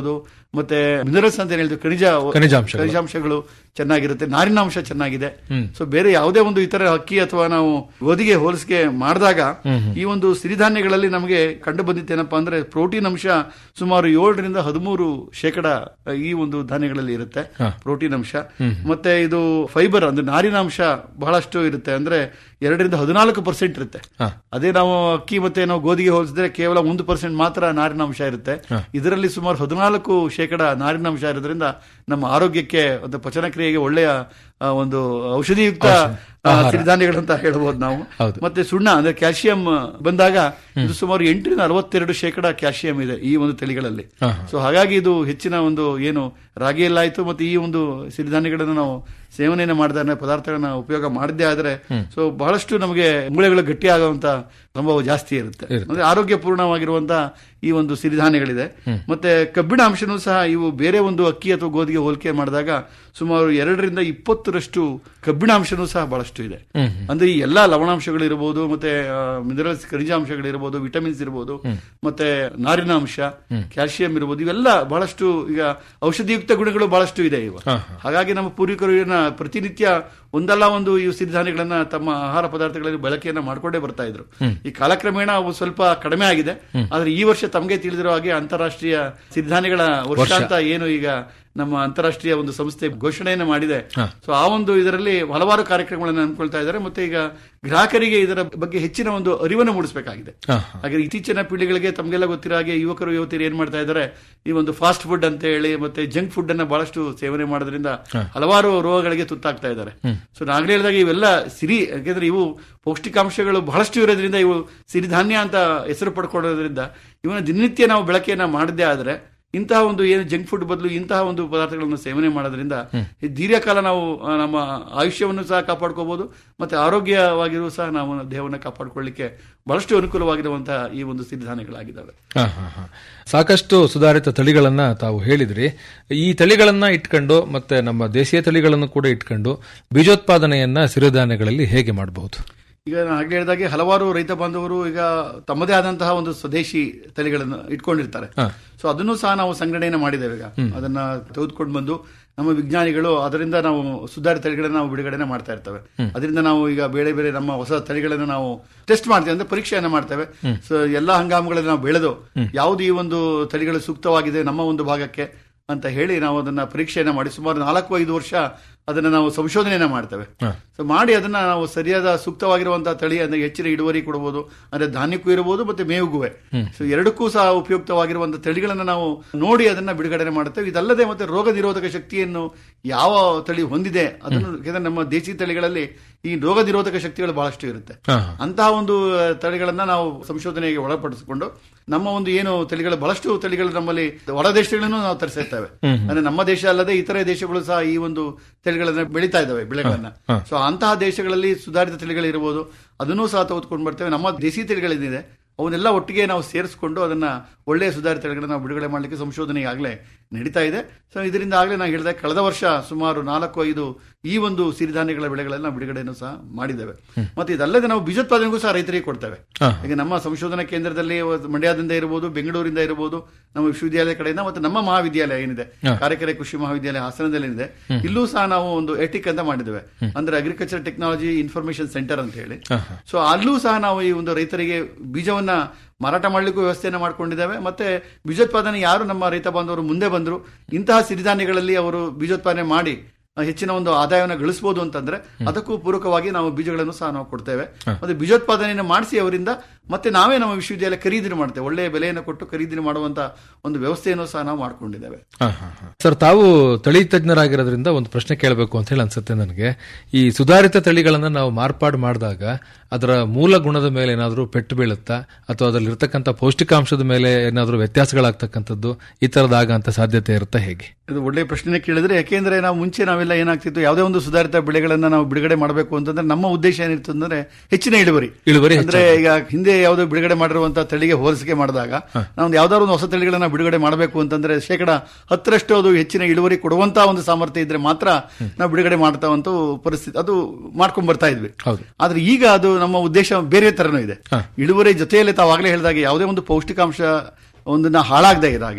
ಮತ್ತೆ ಮಿನರಲ್ಸ್ ಅಂತ ಏನ್ ಹೇಳ್ತೀವಿ ಖನಿಜ ಖನಿಜಾಂಶಗಳು. ಖನಿಜಾಂಶಗಳು ಚೆನ್ನಾಗಿರುತ್ತೆ ನಾರಿನಾಂಶ ಚೆನ್ನಾಗಿದೆ ಸೊ ಬೇರೆ ಯಾವುದೇ ಒಂದು ಇತರ ಅಕ್ಕಿ ಅಥವಾ ನಾವು ಗೋಧಿಗೆ ಹೋಲಿಸಿಕೆ ಮಾಡಿದಾಗ ಈ ಒಂದು ಸಿರಿಧಾನ್ಯಗಳಲ್ಲಿ ನಮಗೆ ಕಂಡು ಬಂದಿತ್ತೇನಪ್ಪಾ ಅಂದ್ರೆ ಪ್ರೋಟೀನ್ ಅಂಶ ಸುಮಾರು ಏಳರಿಂದ ಹದಿಮೂರು ಶೇಕಡ ಈ ಒಂದು ಧಾನ್ಯಗಳಲ್ಲಿ ಇರುತ್ತೆ ಪ್ರೋಟೀನ್ ಅಂಶ ಮತ್ತೆ ಇದು ಫೈಬರ್ ಅಂದ್ರೆ ನಾರಿನಾಂಶ ಬಹಳಷ್ಟು ಇರುತ್ತೆ ಅಂದ್ರೆ ಎರಡರಿಂದ ಹದಿನಾಲ್ಕು ಪರ್ಸೆಂಟ್ ಇರುತ್ತೆ ಅದೇ ನಾವು ಅಕ್ಕಿ ಮತ್ತೆ ನಾವು ಗೋಧಿಗೆ ಹೋಲಿಸಿದ್ರೆ ಕೇವಲ ಒಂದು ಪರ್ಸೆಂಟ್ ಮಾತ್ರ ನಾರಿನಾಂಶ ಇರುತ್ತೆ ಇದರಲ್ಲಿ ಸುಮಾರು ಹದಿನಾಲ್ಕು ಶೇಕಡ ನಾರಿನಾಂಶ ಇರೋದ್ರಿಂದ ನಮ್ಮ ಆರೋಗ್ಯಕ್ಕೆ ಒಂದು ಪಚನ ಕ್ರಿಯೆಗೆ ಒಳ್ಳೆಯ ಆ, ಒಂದು ಔಷಧಿಯುಕ್ತ ಆ, ಸಿರಿಧಾನ್ಯಗಳಂತ ಹೇಳ್ಬೋದು ನಾವು ಮತ್ತೆ ಸುಣ್ಣ ಅಂದ್ರೆ ಕ್ಯಾಲ್ಸಿಯಂ ಬಂದಾಗ ಇದು ಸುಮಾರು ಎಂಟರಿಂದ ಅರವತ್ತೆರಡು ಶೇಕಡ ಕ್ಯಾಲ್ಸಿಯಂ ಇದೆ ಈ ಒಂದು ತಳಿಗಳಲ್ಲಿ ಸೊ ಹಾಗಾಗಿ ಇದು ಹೆಚ್ಚಿನ ಒಂದು ಏನು ರಾಗಿಯಲ್ಲಾಯ್ತು ಮತ್ತೆ ಈ ಒಂದು ಸಿರಿಧಾನ್ಯಗಳನ್ನು ನಾವು ಸೇವನೆಯನ್ನು ಮಾಡಿದ ಪದಾರ್ಥಗಳನ್ನ ಉಪಯೋಗ ಮಾಡದೇ ಆದ್ರೆ ಸೊ ಬಹಳಷ್ಟು ನಮಗೆ ಮೂಳೆಗಳು ಗಟ್ಟಿಯಾಗುವಂತ ಸಂಭವ ಜಾಸ್ತಿ ಇರುತ್ತೆ ಅಂದ್ರೆ ಆರೋಗ್ಯಪೂರ್ಣವಾಗಿರುವಂತ ಈ ಒಂದು ಸಿರಿಧಾನ್ಯಗಳಿದೆ ಮತ್ತೆ ಕಬ್ಬಿಣ ಅಂಶನೂ ಸಹ ಇವು ಬೇರೆ ಒಂದು ಅಕ್ಕಿ ಅಥವಾ ಗೋಧಿಗೆ ಹೋಲಿಕೆ ಮಾಡಿದಾಗ ಸುಮಾರು ಎರಡರಿಂದ ಇಪ್ಪತ್ತರಷ್ಟು ಕಬ್ಬಿಣ ಅಂಶನೂ ಸಹ ಬಹಳಷ್ಟು ಇದೆ ಅಂದ್ರೆ ಈ ಎಲ್ಲಾ ಲವಣಾಂಶಗಳು ಇರಬಹುದು ಮತ್ತೆ ಮಿನರಲ್ಸ್ ಖನಿಜಾಂಶಗಳಿರ್ಬೋದು ವಿಟಮಿನ್ಸ್ ಇರಬಹುದು ಮತ್ತೆ ನಾರಿನ ಅಂಶ ಕ್ಯಾಲ್ಸಿಯಂ ಇರಬಹುದು ಇವೆಲ್ಲ ಬಹಳಷ್ಟು ಈಗ ಔಷಧಿಯುಕ್ತ ಗುಣಗಳು ಬಹಳಷ್ಟು ಇದೆ ಇವ ಹಾಗಾಗಿ ನಮ್ಮ ಪೂರ್ವಿಕರು ಇದನ್ನ ಪ್ರತಿನಿತ್ಯ ಒಂದಲ್ಲ ಒಂದು ಈ ಸಿರಿಧಾನ್ಯಗಳನ್ನ ತಮ್ಮ ಆಹಾರ ಪದಾರ್ಥಗಳಲ್ಲಿ ಬಳಕೆಯನ್ನ ಮಾಡ್ಕೊಂಡೇ ಬರ್ತಾ ಇದ್ರು ಈ ಕಾಲಕ್ರಮೇಣ ಅವು ಸ್ವಲ್ಪ ಕಡಿಮೆ ಆಗಿದೆ ಆದ್ರೆ ಈ ವರ್ಷ ತಮಗೆ ತಿಳಿದಿರೋ ಹಾಗೆ ಅಂತಾರಾಷ್ಟ್ರೀಯ ಸಿರಿಧಾನ್ಯಗಳ ವರ್ಷ ಅಂತ ಏನು ಈಗ ನಮ್ಮ ಅಂತಾರಾಷ್ಟ್ರೀಯ ಒಂದು ಸಂಸ್ಥೆ ಘೋಷಣೆಯನ್ನು ಮಾಡಿದೆ ಸೊ ಆ ಒಂದು ಇದರಲ್ಲಿ ಹಲವಾರು ಕಾರ್ಯಕ್ರಮಗಳನ್ನು ಅನ್ಕೊಳ್ತಾ ಇದ್ದಾರೆ ಮತ್ತೆ ಈಗ ಗ್ರಾಹಕರಿಗೆ ಇದರ ಬಗ್ಗೆ ಹೆಚ್ಚಿನ ಒಂದು ಅರಿವನ್ನು ಮೂಡಿಸಬೇಕಾಗಿದೆ ಹಾಗೆ ಇತ್ತೀಚಿನ ಪೀಳಿಗೆಗಳಿಗೆ ತಮಗೆಲ್ಲ ಗೊತ್ತಿರೋ ಹಾಗೆ ಯುವಕರು ಯುವತಿಯರು ಏನ್ ಮಾಡ್ತಾ ಇದ್ದಾರೆ ಈ ಒಂದು ಫಾಸ್ಟ್ ಫುಡ್ ಅಂತ ಹೇಳಿ ಮತ್ತೆ ಜಂಕ್ ಫುಡ್ ಅನ್ನ ಬಹಳಷ್ಟು ಸೇವನೆ ಮಾಡೋದ್ರಿಂದ ಹಲವಾರು ರೋಗಗಳಿಗೆ ತುತ್ತಾಗ್ತಾ ಇದ್ದಾರೆ ಸೊ ನಾಗಲೇ ಹೇಳಿದಾಗ ಇವೆಲ್ಲ ಸಿರಿ ಯಾಕೆಂದ್ರೆ ಇವು ಪೌಷ್ಟಿಕಾಂಶಗಳು ಬಹಳಷ್ಟು ಇರೋದ್ರಿಂದ ಇವು ಸಿರಿಧಾನ್ಯ ಅಂತ ಹೆಸರು ಪಡ್ಕೊಳ್ಳೋದ್ರಿಂದ ಇವನ್ನ ದಿನನಿತ್ಯ ನಾವು ಬಳಕೆಯನ್ನ ಮಾಡದೇ ಆದ್ರೆ ಇಂತಹ ಒಂದು ಏನು ಜಂಕ್ ಫುಡ್ ಬದಲು ಇಂತಹ ಒಂದು ಪದಾರ್ಥಗಳನ್ನು ಸೇವನೆ ಮಾಡೋದ್ರಿಂದ ಈ ದೀರ್ಘಕಾಲ ನಾವು ಆ, ನಮ್ಮ ಆಯುಷ್ಯವನ್ನು ಸಹ ಕಾಪಾಡ್ಕೋಬಹುದು ಮತ್ತೆ ಆರೋಗ್ಯವಾಗಿರುವ ಸಹ ನಾವು ದೇಹವನ್ನು ಕಾಪಾಡ್ಕೊಳ್ಳಿಕ್ಕೆ ಬಹಳಷ್ಟು ಅನುಕೂಲವಾಗಿರುವಂತಹ ಈ ಒಂದು ಸಿರಿಧಾನ್ಯಗಳಾಗಿದ್ದಾವೆ ಹಾ, ಹಾ, ಹಾ. ಸಾಕಷ್ಟು ಸುಧಾರಿತ ತಳಿಗಳನ್ನ ತಾವು ಹೇಳಿದ್ರಿ ಈ ತಳಿಗಳನ್ನ ಇಟ್ಕೊಂಡು ಮತ್ತೆ ನಮ್ಮ ದೇಶೀಯ ತಳಿಗಳನ್ನು ಕೂಡ ಇಟ್ಕೊಂಡು ಬೀಜೋತ್ಪಾದನೆಯನ್ನ ಸಿರಿಧಾನ್ಯಗಳಲ್ಲಿ ಹೇಗೆ ಮಾಡಬಹುದು ಈಗ ನಾನು ಆಗ್ಲೇ ಹೇಳಿದಾಗೆ ಹಲವಾರು ರೈತ ಬಾಂಧವರು ಈಗ ತಮ್ಮದೇ ಆದಂತಹ ಒಂದು ಸ್ವದೇಶಿ ತಳಿಗಳನ್ನು ಇಟ್ಕೊಂಡಿರ್ತಾರೆ ಸೊ ಅದನ್ನು ಸಹ ನಾವು ಸಂಗ್ರಹಣೆಯನ್ನು ಮಾಡಿದ್ದೇವೆ ಈಗ ಅದನ್ನ ತೆಗೆದುಕೊಂಡು ಬಂದು ನಮ್ಮ ವಿಜ್ಞಾನಿಗಳು ಅದರಿಂದ ನಾವು ಸುಧಾರಿತ ತಳಿಗಳನ್ನ ನಾವು ಬಿಡುಗಡೆನೆ ಮಾಡ್ತಾ ಇರ್ತೇವೆ ಅದರಿಂದ ನಾವು ಈಗ ಬೇರೆ ಬೇರೆ ನಮ್ಮ ಹೊಸ ತಳಿಗಳನ್ನು ನಾವು ಟೆಸ್ಟ್ ಮಾಡ್ತೇವೆ ಅಂದ್ರೆ ಪರೀಕ್ಷೆಯನ್ನ ಮಾಡ್ತೇವೆ ಸೊ ಎಲ್ಲಾ ಹಂಗಾಮುಗಳಲ್ಲಿ ನಾವು ಬೆಳೆದು ಯಾವುದು ಈ ಒಂದು ತಳಿಗಳು ಸೂಕ್ತವಾಗಿದೆ ನಮ್ಮ ಒಂದು ಭಾಗಕ್ಕೆ ಅಂತ ಹೇಳಿ ನಾವು ಅದನ್ನ ಪರೀಕ್ಷೆಯನ್ನ ಮಾಡಿ ಸುಮಾರು ನಾಲ್ಕು ಐದು ವರ್ಷ ಅದನ್ನ ನಾವು ಸಂಶೋಧನೆಯನ್ನ ಮಾಡ್ತೇವೆ ಸೊ ಮಾಡಿ ಅದನ್ನ ನಾವು ಸರಿಯಾದ ಸೂಕ್ತವಾಗಿರುವಂತಹ ತಳಿ ಅಂದ್ರೆ ಹೆಚ್ಚಿನ ಇಳುವರಿ ಕೊಡಬಹುದು ಅಂದ್ರೆ ಧಾನ್ಯಕ್ಕೂ ಇರಬಹುದು ಮತ್ತೆ ಮೇವುಗುವೆ ಸೊ ಎರಡಕ್ಕೂ ಸಹ ಉಪಯುಕ್ತವಾಗಿರುವಂತಹ ತಳಿಗಳನ್ನ ನಾವು ನೋಡಿ ಅದನ್ನ ಬಿಡುಗಡೆ ಮಾಡುತ್ತೇವೆ ಇದಲ್ಲದೆ ಮತ್ತೆ ರೋಗ ನಿರೋಧಕ ಶಕ್ತಿಯನ್ನು ಯಾವ ತಳಿ ಹೊಂದಿದೆ ಅದನ್ನು ಯಾಕಂದ್ರೆ ನಮ್ಮ ದೇಶಿ ತಳಿಗಳಲ್ಲಿ ಈ ರೋಗ ನಿರೋಧಕ ಶಕ್ತಿಗಳು ಬಹಳಷ್ಟು ಇರುತ್ತೆ ಅಂತಹ ಒಂದು ಆ, ತಳಿಗಳನ್ನ ನಾವು ಸಂಶೋಧನೆಗೆ ಒಳಪಡಿಸಿಕೊಂಡು ನಮ್ಮ ಒಂದು ಏನು ತಳಿಗಳು ಬಹಳಷ್ಟು ತಳಿಗಳು ನಮ್ಮಲ್ಲಿ ಹೊರ ದೇಶಗಳನ್ನು ನಾವು ತರಿಸಿರ್ತೇವೆ ಅಂದ್ರೆ ನಮ್ಮ ದೇಶ ಅಲ್ಲದೆ ಇತರೆ ದೇಶಗಳು ಸಹ ಈ ಒಂದು ತಳಿಗಳನ್ನ ಬೆಳೀತಾ ಇದ್ದಾವೆ ಬೆಳೆಗಳನ್ನ ಸೊ ಅಂತಹ ದೇಶಗಳಲ್ಲಿ ಸುಧಾರಿತ ತಳಿಗಳಿರ್ಬೋದು ಅದನ್ನೂ ಸಹ ತೆಗೆದುಕೊಂಡು ಬರ್ತೇವೆ ನಮ್ಮ ದೇಸಿ ತಳಿಗಳೇನಿದೆ ಅವನ್ನೆಲ್ಲ ಒಟ್ಟಿಗೆ ನಾವು ಸೇರಿಸಿಕೊಂಡು ಅದನ್ನ ಒಳ್ಳೆಯ ಸುಧಾರಿತ ತಳಿಗಳನ್ನ ನಾವು ಬಿಡುಗಡೆ ಮಾಡಲಿಕ್ಕೆ ಸಂಶೋಧನೆ ಈಗಾಗಲೇ ನಡೀತಾ ಇದೆ ಸೊ ಇದರಿಂದ ಆಗಲೇ ನಾನು ಹೇಳಿದೆ ಕಳೆದ ವರ್ಷ ಸುಮಾರು ನಾಲ್ಕು ಐದು ಈ ಒಂದು ಸಿರಿಧಾನ್ಯಗಳ ಬೆಳೆಗಳನ್ನ ನಾವು ಬಿಡುಗಡೆಯನ್ನು ಸಹ ಮಾಡಿದ್ದೇವೆ ಮತ್ತೆ ಇದಲ್ಲದೆ ನಾವು ಬೀಜೋತ್ಪಾದನೆಗೂ ಸಹ ರೈತರಿಗೆ ಕೊಡ್ತೇವೆ ಈಗ ನಮ್ಮ ಸಂಶೋಧನಾ ಕೇಂದ್ರದಲ್ಲಿ ಮಂಡ್ಯದಿಂದ ಇರಬಹುದು ಬೆಂಗಳೂರಿಂದ ಇರಬಹುದು ನಮ್ಮ ವಿಶ್ವವಿದ್ಯಾಲಯ ಕಡೆಯಿಂದ ಮತ್ತೆ ನಮ್ಮ ಮಹಾವಿದ್ಯಾಲಯ ಏನಿದೆ ಕಾರ್ಯಕರೆ ಕೃಷಿ ಮಹಾವಿದ್ಯಾಲಯ ಹಾಸನದಲ್ಲಿ ಏನಿದೆ ಇಲ್ಲೂ ಸಹ ನಾವು ಒಂದು ಎಟಿಕ್ ಅಂತ ಮಾಡಿದ್ದೇವೆ ಅಂದ್ರೆ ಅಗ್ರಿಕಲ್ಚರ್ ಟೆಕ್ನಾಲಜಿ ಇನ್ಫಾರ್ಮೇಶನ್ ಸೆಂಟರ್ ಅಂತ ಹೇಳಿ ಸೊ ಅಲ್ಲೂ ಸಹ ನಾವು ಈ ಒಂದು ರೈತರಿಗೆ ಬೀಜವನ್ನ ಮಾರಾಟ ಮಾಡಲಿಕ್ಕೂ ವ್ಯವಸ್ಥೆಯನ್ನು ಮಾಡ್ಕೊಂಡಿದ್ದೇವೆ ಮತ್ತೆ ಬೀಜೋತ್ಪಾದನೆ ಯಾರು ನಮ್ಮ ರೈತ ಬಾಂಧವರು ಮುಂದೆ ಬಂದ್ರು ಇಂತಹ ಸಿರಿಧಾನ್ಯಗಳಲ್ಲಿ ಅವರು ಬೀಜೋತ್ಪಾದನೆ ಮಾಡಿ ಆ, ಹೆಚ್ಚಿನ ಒಂದು ಆದಾಯವನ್ನು ಗಳಿಸಬಹುದು ಅಂತಂದ್ರೆ ಅದಕ್ಕೂ ಪೂರಕವಾಗಿ ನಾವು ಬೀಜಗಳನ್ನು ಸಹ ನಾವು ಕೊಡ್ತೇವೆ ಮತ್ತೆ ಬೀಜೋತ್ಪಾದನೆಯನ್ನು ಮಾಡಿಸಿ ಅವರಿಂದ ಮತ್ತೆ ನಾವೇ ನಮ್ಮ ವಿಶ್ವವಿದ್ಯಾಲಯ ಖರೀದಿ ಮಾಡ್ತೇವೆ ಒಳ್ಳೆಯ ಬೆಲೆಯನ್ನು ಕೊಟ್ಟು ಖರೀದಿ ಮಾಡುವಂತ ಒಂದು ವ್ಯವಸ್ಥೆಯನ್ನು ಸಹ ನಾವು ಮಾಡ್ಕೊಂಡಿದ್ದೇವೆ ಸರ್ ತಾವು ತಳಿ ತಜ್ಞರಾಗಿರೋದ್ರಿಂದ ಒಂದು ಪ್ರಶ್ನೆ ಕೇಳಬೇಕು ಅಂತ ಹೇಳಿ ಅನ್ಸುತ್ತೆ ನನಗೆ ಈ ಸುಧಾರಿತ ತಳಿಗಳನ್ನ ನಾವು ಮಾರ್ಪಾಡು ಮಾಡಿದಾಗ ಅದರ ಮೂಲ ಗುಣದ ಮೇಲೆ ಏನಾದರೂ ಪೆಟ್ಟು ಬೀಳುತ್ತಾ ಅಥವಾ ಅದರಲ್ಲಿ ಇರ್ತಕ್ಕಂಥ ಪೌಷ್ಟಿಕಾಂಶದ ಮೇಲೆ ಏನಾದರೂ ವ್ಯತ್ಯಾಸಗಳಾಗ್ತಕ್ಕಂಥದ್ದು ಈ ತರದಾಗಂತ ಸಾಧ್ಯತೆ ಇರುತ್ತಾ ಹೇಗೆ ಇದು ಒಳ್ಳೆಯ ಪ್ರಶ್ನೆ ಕೇಳಿದ್ರೆ ಯಾಕೆಂದ್ರೆ ನಾವು ಮುಂಚೆ ನಾವೆಲ್ಲ ಏನಾಗ್ತಿತ್ತು ಯಾವುದೇ ಒಂದು ಸುಧಾರಿತ ಬೆಳೆಗಳನ್ನ ನಾವು ಬಿಡುಗಡೆ ಮಾಡಬೇಕು ಅಂತಂದ್ರೆ ನಮ್ಮ ಉದ್ದೇಶ ಏನಿತ್ತು ಅಂದ್ರೆ ಹೆಚ್ಚಿನ ಇಳುವರಿ ಇಳುವರಿ ಅಂದ್ರೆ ಈಗ ಹಿಂದೆ ಯಾವುದೋ ಬಿಡುಗಡೆ ಮಾಡಿರುವಂತಹ ತಳಿಗೆ ಹೋಲಿಸಿಕೆ ಮಾಡಿದಾಗ ನಾವು ಯಾವ್ದಾದ್ರು ಒಂದು ಹೊಸ ತಳಿಗಳನ್ನ ಬಿಡುಗಡೆ ಮಾಡಬೇಕು ಅಂತಂದ್ರೆ ಶೇಕಡ ಹತ್ತರಷ್ಟು ಅದು ಹೆಚ್ಚಿನ ಇಳುವರಿ ಕೊಡುವಂತಹ ಒಂದು ಸಾಮರ್ಥ್ಯ ಇದ್ರೆ ಮಾತ್ರ ನಾವು ಬಿಡುಗಡೆ ಮಾಡ್ತಾ ಒಂದು ಪರಿಸ್ಥಿತಿ ಅದು ಮಾಡ್ಕೊಂಡ್ ಬರ್ತಾ ಇದ್ವಿ ಹೌದು. ಆದ್ರೆ ಈಗ ಅದು ನಮ್ಮ ಉದ್ದೇಶ ಬೇರೆ ತರನೂ ಇದೆ ಇಳುವರಿ ಜೊತೆಯಲ್ಲಿ ತಾವಾಗಲೇ ಹೇಳಿದಾಗೆ ಯಾವುದೇ ಒಂದು ಪೌಷ್ಟಿಕಾಂಶ ಒಂದನ್ನ ಹಾಳಾಗದೆ ಇರೋ ಹಾಗೆ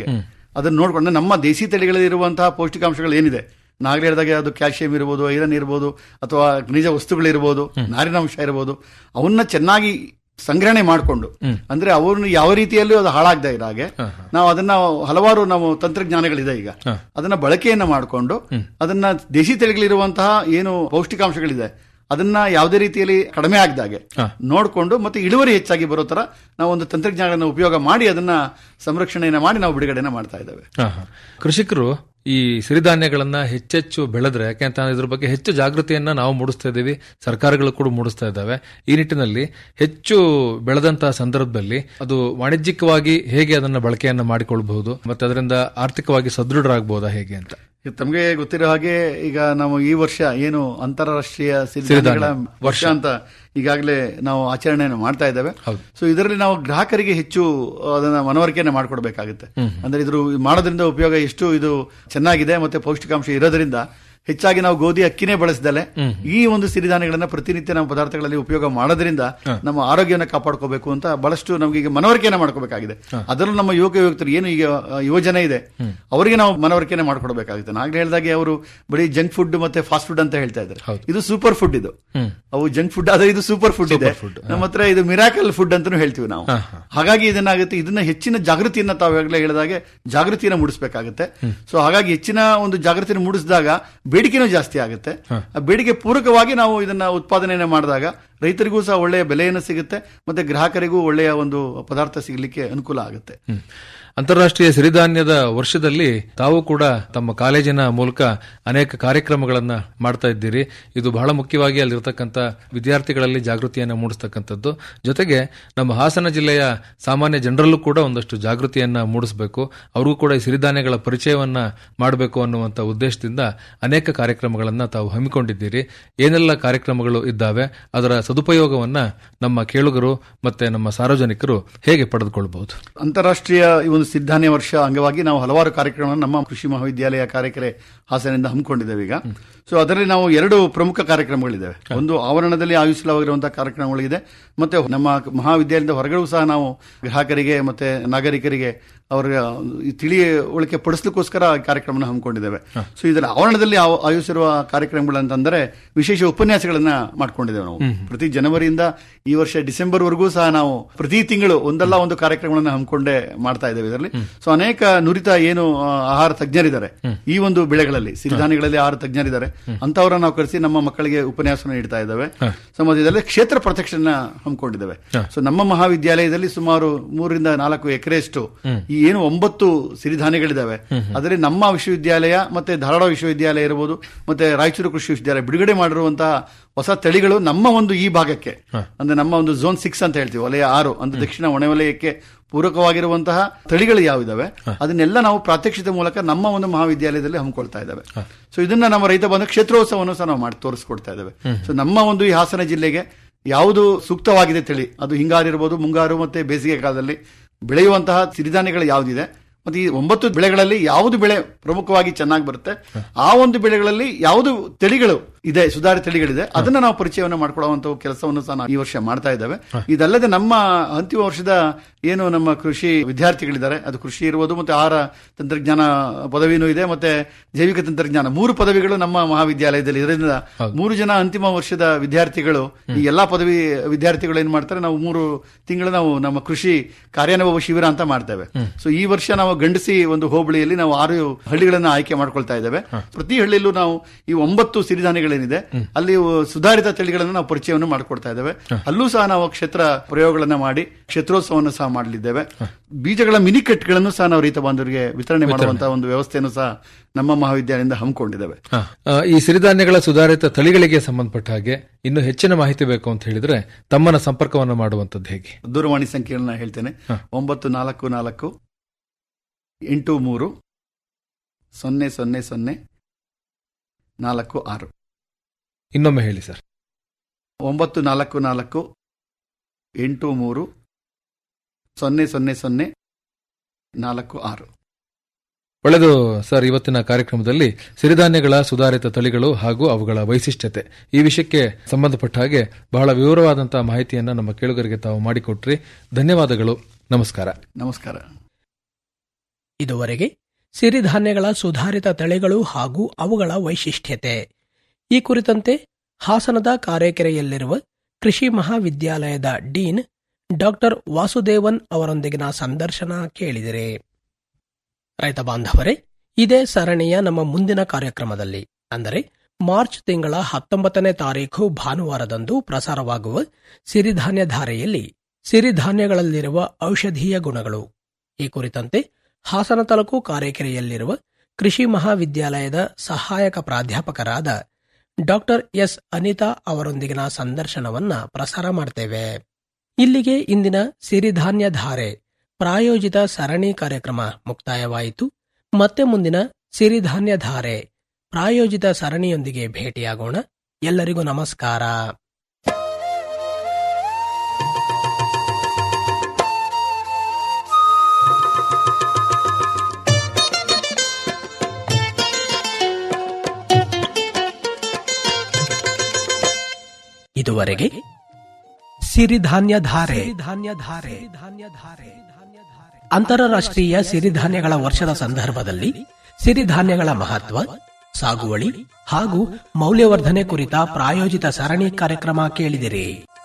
ಅದನ್ನ ನೋಡ್ಕೊಂಡು ನಮ್ಮ ದೇಸಿ ತಳಿಗಳಲ್ಲಿ ಇರುವಂತಹ ಪೌಷ್ಟಿಕಾಂಶಗಳು ಏನಿದೆ ನಾಗಲಿ ಹೇಳಿದಾಗೆ ಅದು ಕ್ಯಾಲ್ಸಿಯಂ ಇರ್ಬೋದು ಐರನ್ ಇರ್ಬೋದು ಅಥವಾ ಖನಿಜ ವಸ್ತುಗಳಿರ್ಬೋದು ನಾರಿನಾಂಶ ಇರ್ಬೋದು ಅವನ್ನ ಚೆನ್ನಾಗಿ ಸಂಗ್ರಹಣೆ ಮಾಡಿಕೊಂಡು ಅಂದ್ರೆ ಅವ್ರನ್ನ ಯಾವ ರೀತಿಯಲ್ಲೂ ಅದು ಹಾಳಾಗದ ಇರೋ ಹಾಗೆ ನಾವು ಅದನ್ನ ಹಲವಾರು ನಾವು ತಂತ್ರಜ್ಞಾನಗಳಿದೆ ಈಗ ಅದನ್ನ ಬಳಕೆಯನ್ನ ಮಾಡಿಕೊಂಡು ಅದನ್ನ ದೇಸಿ ತಳಿಗಳಿರುವಂತಹ ಏನು ಪೌಷ್ಟಿಕಾಂಶಗಳಿದೆ ಅದನ್ನ ಯಾವುದೇ ರೀತಿಯಲ್ಲಿ ಕಡಿಮೆ ಆಗದಾಗೆ ನೋಡಿಕೊಂಡು ಮತ್ತೆ ಇಳುವರಿ ಹೆಚ್ಚಾಗಿ ಬರೋ ತರ ನಾವು ಒಂದು ತಂತ್ರಜ್ಞಾನಗಳನ್ನು ಉಪಯೋಗ ಮಾಡಿ ಅದನ್ನ ಸಂರಕ್ಷಣೆಯನ್ನ ಮಾಡಿ ನಾವು ಬಿಡುಗಡೆನ ಮಾಡ್ತಾ ಇದ್ದೇವೆ ಹಾ, ಹಾ. ಕೃಷಿಕರು ಈ ಸಿರಿಧಾನ್ಯಗಳನ್ನ ಹೆಚ್ಚೆಚ್ಚು ಬೆಳೆದ್ರೆ ಯಾಕೆಂತ ಇದ್ರ ಬಗ್ಗೆ ಹೆಚ್ಚು ಜಾಗೃತಿಯನ್ನ ನಾವು ಮೂಡಿಸ್ತಾ ಇದ್ದೀವಿ ಸರ್ಕಾರಗಳು ಕೂಡ ಮೂಡಿಸ್ತಾ ಇದ್ದಾವೆ ಈ ನಿಟ್ಟಿನಲ್ಲಿ ಹೆಚ್ಚು ಬೆಳೆದಂತಹ ಸಂದರ್ಭದಲ್ಲಿ ಅದು ವಾಣಿಜ್ಯಿಕವಾಗಿ ಹೇಗೆ ಅದನ್ನ ಬಳಕೆಯನ್ನ ಮಾಡಿಕೊಳ್ಬಹುದು ಮತ್ತೆ ಅದರಿಂದ ಆರ್ಥಿಕವಾಗಿ ಸದೃಢರಾಗಬಹುದಾ ಹೇಗೆ ಅಂತ ಈಗ ತಮಗೆ ಗೊತ್ತಿರೋ ಹಾಗೆ ಈಗ ನಾವು ಈ ವರ್ಷ ಏನು ಅಂತಾರಾಷ್ಟ್ರೀಯ ಸಿರಿಧಾನ್ಯಗಳ ವರ್ಷ ಅಂತ ಈಗಾಗಲೇ ನಾವು ಆಚರಣೆಯನ್ನು ಮಾಡ್ತಾ ಇದ್ದೇವೆ ಹೌದು. ಸೊ ಇದರಲ್ಲಿ ನಾವು ಗ್ರಾಹಕರಿಗೆ ಹೆಚ್ಚು ಅದನ್ನ ಮನವರಿಕೆಯನ್ನು ಮಾಡಿಕೊಡ್ಬೇಕಾಗುತ್ತೆ ಅಂದ್ರೆ ಇದ್ರ ಮಾಡೋದ್ರಿಂದ ಉಪಯೋಗ ಎಷ್ಟು ಇದು ಚೆನ್ನಾಗಿದೆ ಮತ್ತೆ ಪೌಷ್ಟಿಕಾಂಶ ಇರೋದ್ರಿಂದ ಹೆಚ್ಚಾಗಿ ನಾವು ಗೋಧಿ ಅಕ್ಕಿನೇ ಬಳಸದಲೆ ಈ ಒಂದು ಸಿರಿಧಾನ್ಯಗಳನ್ನ ಪ್ರತಿನಿತ್ಯ ನಮ್ಮ ಪದಾರ್ಥಗಳಲ್ಲಿ ಉಪಯೋಗ ಮಾಡೋದ್ರಿಂದ ನಮ್ಮ ಆರೋಗ್ಯವನ್ನು ಕಾಪಾಡ್ಕೋಬೇಕು ಅಂತ ಬಹಳಷ್ಟು ನಮ್ಗೆ ಈಗ ಮನವರಿಕೆಯನ್ನ ಮಾಡ್ಕೋಬೇಕಾಗಿದೆ ಅದರಲ್ಲೂ ನಮ್ಮ ಯುವಕ ಯುವಕರು ಏನು ಈಗ ಆ, ಯುವಜನ ಇದೆ ಅವರಿಗೆ ನಾವು ಮನವರಿಕೆಯನ್ನ ಮಾಡ್ಕೊಡ್ಬೇಕಾಗುತ್ತೆ ನಾಗಲೇ ಹೇಳಿದಾಗೆ ಅವರು ಬರೀ ಜಂಕ್ ಫುಡ್ ಮತ್ತೆ ಫಾಸ್ಟ್ ಫುಡ್ ಅಂತ ಹೇಳ್ತಾ ಇದ್ದಾರೆ ಇದು ಸೂಪರ್ ಫುಡ್ ಇದು ಅವು ಜಂಕ್ ಫುಡ್ ಆದ್ರೆ ಇದು ಸೂಪರ್ ಫುಡ್ ಇದೆ ನಮ್ಮ ಹತ್ರ ಇದು ಮಿರಾಕಲ್ ಫುಡ್ ಅಂತಾನು ಹೇಳ್ತೀವಿ ನಾವು ಹಾಗಾಗಿ ಇದನ್ನಾಗುತ್ತೆ ಇದನ್ನ ಹೆಚ್ಚಿನ ಜಾಗೃತಿಯನ್ನ ತಾವಾಗಲೇ ಹೇಳಿದಾಗೆ ಜಾಗೃತಿಯನ್ನ ಮೂಡಿಸಬೇಕಾಗುತ್ತೆ ಸೊ ಹಾಗಾಗಿ ಹೆಚ್ಚಿನ ಒಂದು ಜಾಗೃತಿಯನ್ನು ಮೂಡಿಸಿದಾಗ ಬೇಡಿಕೆನೂ ಜಾಸ್ತಿ ಆಗುತ್ತೆ ಆ ಬೇಡಿಕೆ ಪೂರಕವಾಗಿ ನಾವು ಇದನ್ನ ಉತ್ಪಾದನೆಯನ್ನ ಮಾಡಿದಾಗ ರೈತರಿಗೂ ಸಹ ಒಳ್ಳೆಯ ಬೆಲೆಯನ್ನು ಸಿಗುತ್ತೆ ಮತ್ತೆ ಗ್ರಾಹಕರಿಗೂ ಒಳ್ಳೆಯ ಒಂದು ಪದಾರ್ಥ ಸಿಗಲಿಕ್ಕೆ ಅನುಕೂಲ ಆಗುತ್ತೆ ಹ್ಮ್. ಅಂತಾರಾಷ್ಟ್ರೀಯ ಸಿರಿಧಾನ್ಯದ ವರ್ಷದಲ್ಲಿ ತಾವು ಕೂಡ ತಮ್ಮ ಕಾಲೇಜಿನ ಮೂಲಕ ಅನೇಕ ಕಾರ್ಯಕ್ರಮಗಳನ್ನ ಮಾಡ್ತಾ ಇದ್ದೀರಿ ಇದು ಬಹಳ ಮುಖ್ಯವಾಗಿ ಅಲ್ಲಿರ್ತಕ್ಕಂಥ ವಿದ್ಯಾರ್ಥಿಗಳಲ್ಲಿ ಜಾಗೃತಿಯನ್ನ ಮೂಡಿಸ್ತಕ್ಕಂಥದ್ದು ಜೊತೆಗೆ ನಮ್ಮ ಹಾಸನ ಜಿಲ್ಲೆಯ ಸಾಮಾನ್ಯ ಜನರಲ್ಲೂ ಕೂಡ ಒಂದಷ್ಟು ಜಾಗೃತಿಯನ್ನ ಮೂಡಿಸಬೇಕು ಅವ್ರಿಗೂ ಕೂಡ ಈ ಸಿರಿಧಾನ್ಯಗಳ ಪರಿಚಯವನ್ನ ಮಾಡಬೇಕು ಅನ್ನುವಂಥ ಉದ್ದೇಶದಿಂದ ಅನೇಕ ಕಾರ್ಯಕ್ರಮಗಳನ್ನ ತಾವು ಹಮ್ಮಿಕೊಂಡಿದ್ದೀರಿ ಏನೆಲ್ಲ ಕಾರ್ಯಕ್ರಮಗಳು ಇದ್ದಾವೆ ಅದರ ಸದುಪಯೋಗವನ್ನ ನಮ್ಮ ಕೇಳುಗರು ಮತ್ತೆ ನಮ್ಮ ಸಾರ್ವಜನಿಕರು ಹೇಗೆ ಪಡೆದುಕೊಳ್ಬಹುದು ಅಂತಾರಾಷ್ಟ್ರೀಯ ಈ ಒಂದು ಸಿದ್ಧಾನ್ಯ ವರ್ಷ ಅಂಗವಾಗಿ ನಾವು ಹಲವಾರು ಕಾರ್ಯಕ್ರಮಗಳನ್ನು ನಮ್ಮ ಕೃಷಿ ಮಹಾವಿದ್ಯಾಲಯ ಕಾರ್ಯಕ್ರಮ ಹಾಸನದಿಂದ ಹಮ್ಮಿಕೊಂಡಿದ್ದೇವೆ ಈಗ ಸೊ ಅದರಲ್ಲಿ ನಾವು ಎರಡು ಪ್ರಮುಖ ಕಾರ್ಯಕ್ರಮಗಳಿದ್ದಾವೆ ಒಂದು ಆವರಣದಲ್ಲಿ ಆಯೋಜಿಸಲಾಗಿರುವಂತಹ ಕಾರ್ಯಕ್ರಮಗಳಿದೆ ಮತ್ತೆ ನಮ್ಮ ಮಹಾವಿದ್ಯಾಲಯದ ಹೊರಗಡೆ ಸಹ ನಾವು ಗ್ರಾಹಕರಿಗೆ ಮತ್ತೆ ನಾಗರಿಕರಿಗೆ ಅವರ ಈ ತಿಳಿವಳಿಕೆ ಪಡಿಸ್ಲಿಕ್ಕೋಸ್ಕರ ಈ ಕಾರ್ಯಕ್ರಮನ ಹಮ್ಮಿಕೊಂಡಿದ್ದೇವೆ ಸೊ ಇದರ ಆವರಣದಲ್ಲಿ ಆವ- ಆಯೋಜಿಸಿರುವ ಕಾರ್ಯಕ್ರಮಗಳಂತಂದ್ರೆ ವಿಶೇಷ ಉಪನ್ಯಾಸಗಳನ್ನ ಮಾಡ್ಕೊಂಡಿದ್ದೇವೆ ನಾವು ಪ್ರತಿ ಜನವರಿಯಿಂದ ಈ ವರ್ಷ ಡಿಸೆಂಬರ್ ವರೆಗೂ ಸಹ ನಾವು ಪ್ರತಿ ತಿಂಗಳು ಒಂದಲ್ಲ ಒಂದು ಕಾರ್ಯಕ್ರಮಗಳನ್ನ ಹಮ್ಮಿಕೊಂಡೇ ಮಾಡ್ತಾ ಇದ್ದೇವೆ ಇದರಲ್ಲಿ ಸೊ ಅನೇಕ ನುರಿತ ಏನು ಆ, ಆಹಾರ ತಜ್ಞರಿದ್ದಾರೆ ಈ ಒಂದು ಬೆಳೆಗಳಲ್ಲಿ ಸಿರಿಧಾನ್ಯಗಳಲ್ಲಿ ಆಹಾರ ತಜ್ಞರಿದ್ದಾರೆ ಅಂತವರನ್ನ ನಾವು ಕರೆಸಿ ನಮ್ಮ ಮಕ್ಕಳಿಗೆ ಉಪನ್ಯಾಸ ನೀಡ್ತಾ ಇದ್ದೇವೆ ಸೊ ಮತ್ತೆ ಇದರಲ್ಲಿ ಕ್ಷೇತ್ರ ಪ್ರತ್ಯಕ್ಷನ ಹಮ್ಮಿಕೊಂಡಿದ್ದೇವೆ ಸೊ ನಮ್ಮ ಮಹಾವಿದ್ಯಾಲಯದಲ್ಲಿ ಸುಮಾರು ಮೂರರಿಂದ ನಾಲ್ಕು ಎಕರೆಯಷ್ಟು ಈ ಏನು ಒಂಬತ್ತು ಸಿರಿಧಾನ್ಯಗಳಿದಾವೆ ಅದರಲ್ಲಿ ನಮ್ಮ ವಿಶ್ವವಿದ್ಯಾಲಯ ಮತ್ತೆ ಧಾರವಾಡ ವಿಶ್ವವಿದ್ಯಾಲಯ ಇರಬಹುದು ಮತ್ತೆ ರಾಯಚೂರು ಕೃಷಿ ವಿಶ್ವವಿದ್ಯಾಲಯ ಬಿಡುಗಡೆ ಮಾಡಿರುವಂತಹ ಹೊಸ ತಳಿಗಳು ನಮ್ಮ ಒಂದು ಈ ಭಾಗಕ್ಕೆ ಅಂದ್ರೆ ನಮ್ಮ ಒಂದು ಝೋನ್ ಸಿಕ್ಸ್ ಅಂತ ಹೇಳ್ತೀವಿ ವಲಯ ಆರು ಅಂದ್ರೆ ದಕ್ಷಿಣ ಹೊಣೆವಲಯಕ್ಕೆ ಪೂರಕವಾಗಿರುವಂತಹ ತಳಿಗಳು ಯಾವಿದಾವೆ ಅದನ್ನೆಲ್ಲ ನಾವು ಪ್ರಾತ್ಯಕ್ಷಿತೆ ಮೂಲಕ ನಮ್ಮ ಒಂದು ಮಹಾವಿದ್ಯಾಲಯದಲ್ಲಿ ಹಮ್ಮಿಕೊಳ್ತಾ ಇದ್ದಾವೆ ಸೊ ಇದನ್ನ ನಮ್ಮ ರೈತ ಬಂದ ಕ್ಷೇತ್ರೋತ್ಸವವನ್ನು ಸಹ ನಾವು ಮಾಡಿ ತೋರಿಸ್ಕೊಡ್ತಾ ಇದ್ದೇವೆ ಸೊ ನಮ್ಮ ಒಂದು ಈ ಹಾಸನ ಜಿಲ್ಲೆಗೆ ಯಾವುದು ಸೂಕ್ತವಾಗಿದೆ ತಳಿ ಅದು ಹಿಂಗಾರು ಇರ್ಬೋದು ಮುಂಗಾರು ಮತ್ತೆ ಬೇಸಿಗೆ ಕಾಲದಲ್ಲಿ ಬೆಳೆಯುವಂತಹ ಸಿರಿಧಾನ್ಯಗಳು ಯಾವುದಿದೆ ಮತ್ತೆ ಈ ಒಂಬತ್ತು ಬೆಳೆಗಳಲ್ಲಿ ಯಾವುದು ಬೆಳೆ ಪ್ರಮುಖವಾಗಿ ಚೆನ್ನಾಗಿ ಬರುತ್ತೆ ಆ ಒಂದು ಬೆಳೆಗಳಲ್ಲಿ ಯಾವುದು ತಳಿಗಳು ಇದೆ ಸುಧಾರಿತ ತಳಿಗಳಿದೆ ಅದನ್ನ ನಾವು ಪರಿಚಯವನ್ನು ಮಾಡ್ಕೊಳ್ಳುವಂತ ಕೆಲಸವನ್ನು ಸಹ ನಾವು ಈ ವರ್ಷ ಮಾಡ್ತಾ ಇದ್ದೇವೆ ಇದಲ್ಲದೆ ನಮ್ಮ ಅಂತಿಮ ವರ್ಷದ ಏನು ನಮ್ಮ ಕೃಷಿ ವಿದ್ಯಾರ್ಥಿಗಳಿದ್ದಾರೆ ಅದು ಕೃಷಿ ಇರುವುದು ಮತ್ತೆ ಆಹಾರ ತಂತ್ರಜ್ಞಾನ ಪದವಿನೂ ಇದೆ ಮತ್ತೆ ಜೈವಿಕ ತಂತ್ರಜ್ಞಾನ ಮೂರು ಪದವಿಗಳು ನಮ್ಮ ಮಹಾವಿದ್ಯಾಲಯದಲ್ಲಿ ಇದರಿಂದ ಮೂರು ಜನ ಅಂತಿಮ ವರ್ಷದ ವಿದ್ಯಾರ್ಥಿಗಳು ಈ ಎಲ್ಲಾ ಪದವಿ ವಿದ್ಯಾರ್ಥಿಗಳು ಏನ್ ಮಾಡ್ತಾರೆ ನಾವು ಮೂರು ತಿಂಗಳು ನಾವು ನಮ್ಮ ಕೃಷಿ ಕಾರ್ಯಾನುಭವ ಶಿಬಿರ ಅಂತ ಮಾಡ್ತೇವೆ ಸೊ ಈ ವರ್ಷ ನಾವು ಗಂಡಸಿ ಒಂದು ಹೋಬಳಿಯಲ್ಲಿ ನಾವು ಆರು ಹಳ್ಳಿಗಳನ್ನ ಆಯ್ಕೆ ಮಾಡ್ಕೊಳ್ತಾ ಇದ್ದೇವೆ ಪ್ರತಿ ಹಳ್ಳಿಯಲ್ಲೂ ನಾವು ಈ ಒಂಬತ್ತು ಸಿರಿಧಾನ್ಯಗಳೇನಿದೆ ಅಲ್ಲಿ ಸುಧಾರಿತ ತಳಿಗಳನ್ನು ನಾವು ಪರಿಚಯವನ್ನು ಮಾಡಿಕೊಡ್ತಾ ಇದ್ದೇವೆ ಅಲ್ಲೂ ಸಹ ನಾವು ಕ್ಷೇತ್ರ ಪ್ರಯೋಗಗಳನ್ನ ಮಾಡಿ ಕ್ಷೇತ್ರೋತ್ಸವವನ್ನು ಸಹ ಮಾಡಲಿದ್ದೇವೆ ಬೀಜಗಳ ಮಿನಿ ಕಟ್ಗಳನ್ನು ಸಹ ನಾವು ರೈತ ಬಾಂಧವರಿಗೆ ವಿತರಣೆ ಮಾಡುವಂತಹ ಒಂದು ವ್ಯವಸ್ಥೆಯನ್ನು ಸಹ ನಮ್ಮ ಮಹಾವಿದ್ಯಾಲಯದಿಂದ ಹಮ್ಮಿಕೊಂಡಿದ್ದೇವೆ ಹ. ಆ, ಈ ಸಿರಿಧಾನ್ಯಗಳ ಸುಧಾರಿತ ತಳಿಗಳಿಗೆ ಸಂಬಂಧಪಟ್ಟ ಹಾಗೆ ಇನ್ನು ಹೆಚ್ಚಿನ ಮಾಹಿತಿ ಬೇಕು ಅಂತ ಹೇಳಿದ್ರೆ ತಮ್ಮನ್ನ ಸಂಪರ್ಕವನ್ನು ಮಾಡುವಂತದ್ದು ಹೇಗೆ ದೂರವಾಣಿ ಸಂಖ್ಯೆಗಳನ್ನ ಹೇಳ್ತೇನೆ ಒಂಬತ್ತು ನಾಲ್ಕು ನಾಲ್ಕು ಎಂಟು ಮೂರು ಸೊನ್ನೆ ಸೊನ್ನೆ ಸೊನ್ನೆ ನಾಲ್ಕು ಆರು ಇನ್ನೊಮ್ಮೆ ಹೇಳಿ ಸರ್ ಒಂಬತ್ತು ನಾಲ್ಕು ನಾಲ್ಕು ಎಂಟು ಮೂರು ಸೊನ್ನೆ ಸೊನ್ನೆ ಸೊನ್ನೆ ನಾಲ್ಕು ಆರು ಒಳ್ಳೆಯದು ಸರ್ ಇವತ್ತಿನ ಕಾರ್ಯಕ್ರಮದಲ್ಲಿ ಸಿರಿಧಾನ್ಯಗಳ ಸುಧಾರಿತ ತಳಿಗಳು ಹಾಗೂ ಅವುಗಳ ವೈಶಿಷ್ಟ್ಯತೆ ಈ ವಿಷಯಕ್ಕೆ ಸಂಬಂಧಪಟ್ಟ ಹಾಗೆ ಬಹಳ ವಿವರವಾದಂತಹ ಮಾಹಿತಿಯನ್ನ ನಮ್ಮ ಕೇಳುಗರಿಗೆ ತಾವು ಮಾಡಿಕೊಟ್ರಿ ಧನ್ಯವಾದಗಳು ನಮಸ್ಕಾರ ನಮಸ್ಕಾರ ಇದುವರೆಗೆ ಸಿರಿಧಾನ್ಯಗಳ ಸುಧಾರಿತ ತಳಿಗಳು ಹಾಗೂ ಅವುಗಳ ವೈಶಿಷ್ಟ್ಯತೆ ಈ ಕುರಿತಂತೆ ಹಾಸನದ ಕಾರೇಕೆರೆಯಲ್ಲಿರುವ ಕೃಷಿ ಮಹಾವಿದ್ಯಾಲಯದ ಡೀನ್ ಡಾಕ್ಟರ್ ವಾಸುದೇವನ್ ಅವರೊಂದಿಗಿನ ಸಂದರ್ಶನ ಕೇಳಿದಿರಿ ರೈತ ಬಾಂಧವರೇ ಇದೇ ಸರಣಿಯ ನಮ್ಮ ಮುಂದಿನ ಕಾರ್ಯಕ್ರಮದಲ್ಲಿ ಅಂದರೆ ಮಾರ್ಚ್ ತಿಂಗಳ ಹತ್ತೊಂಬತ್ತನೇ ತಾರೀಖು ಭಾನುವಾರದಂದು ಪ್ರಸಾರವಾಗುವ ಸಿರಿಧಾನ್ಯ ಧಾರೆಯಲ್ಲಿ ಸಿರಿಧಾನ್ಯಗಳಲ್ಲಿರುವ ಔಷಧೀಯ ಗುಣಗಳು ಈ ಕುರಿತಂತೆ ಹಾಸನ ತಾಲೂಕು ಕಾರೇಕೆರೆಯಲ್ಲಿರುವ ಕೃಷಿ ಮಹಾವಿದ್ಯಾಲಯದ ಸಹಾಯಕ ಪ್ರಾಧ್ಯಾಪಕರಾದ ಡಾಕ್ಟರ್ ಎಸ್ ಅನಿತಾ ಅವರೊಂದಿಗಿನ ಸಂದರ್ಶನವನ್ನ ಪ್ರಸಾರ ಮಾಡ್ತೇವೆ ಇಲ್ಲಿಗೆ ಇಂದಿನ ಸಿರಿಧಾನ್ಯ ಧಾರೆ ಪ್ರಾಯೋಜಿತ ಸರಣಿ ಕಾರ್ಯಕ್ರಮ ಮುಕ್ತಾಯವಾಯಿತು ಮತ್ತೆ ಮುಂದಿನ ಸಿರಿಧಾನ್ಯ ಧಾರೆ ಪ್ರಾಯೋಜಿತ ಸರಣಿಯೊಂದಿಗೆ ಭೇಟಿಯಾಗೋಣ ಎಲ್ಲರಿಗೂ ನಮಸ್ಕಾರ ಇದುವರೆಗೆ ಸಿರಿಧಾನ್ಯ ಧಾರೆ ಧಾನ್ಯ ಧಾರೆ ಧಾನ್ಯ ಧಾರೆ ಅಂತಾರಾಷ್ಟ್ರೀಯ ಸಿರಿಧಾನ್ಯಗಳ ವರ್ಷದ ಸಂದರ್ಭದಲ್ಲಿ ಸಿರಿಧಾನ್ಯಗಳ ಮಹತ್ವ ಸಾಗುವಳಿ ಹಾಗೂ ಮೌಲ್ಯವರ್ಧನೆ ಕುರಿತ ಪ್ರಾಯೋಜಿತ ಸರಣಿ ಕಾರ್ಯಕ್ರಮ ಕೇಳಿದಿರಿ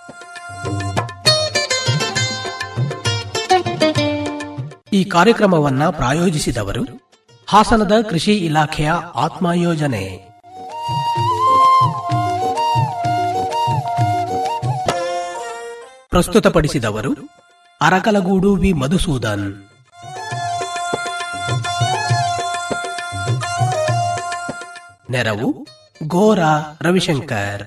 ಈ ಕಾರ್ಯಕ್ರಮವನ್ನ ಪ್ರಾಯೋಜಿಸಿದವರು ಹಾಸನದ ಕೃಷಿ ಇಲಾಖೆಯ ಆತ್ಮ ಯೋಜನೆ ಪ್ರಸ್ತುತಪಡಿಸಿದವರು ಅರಕಲಗೂಡು ವಿ ಮಧುಸೂದನ್ ನೆರವು ಗೋರಾ ರವಿಶಂಕರ್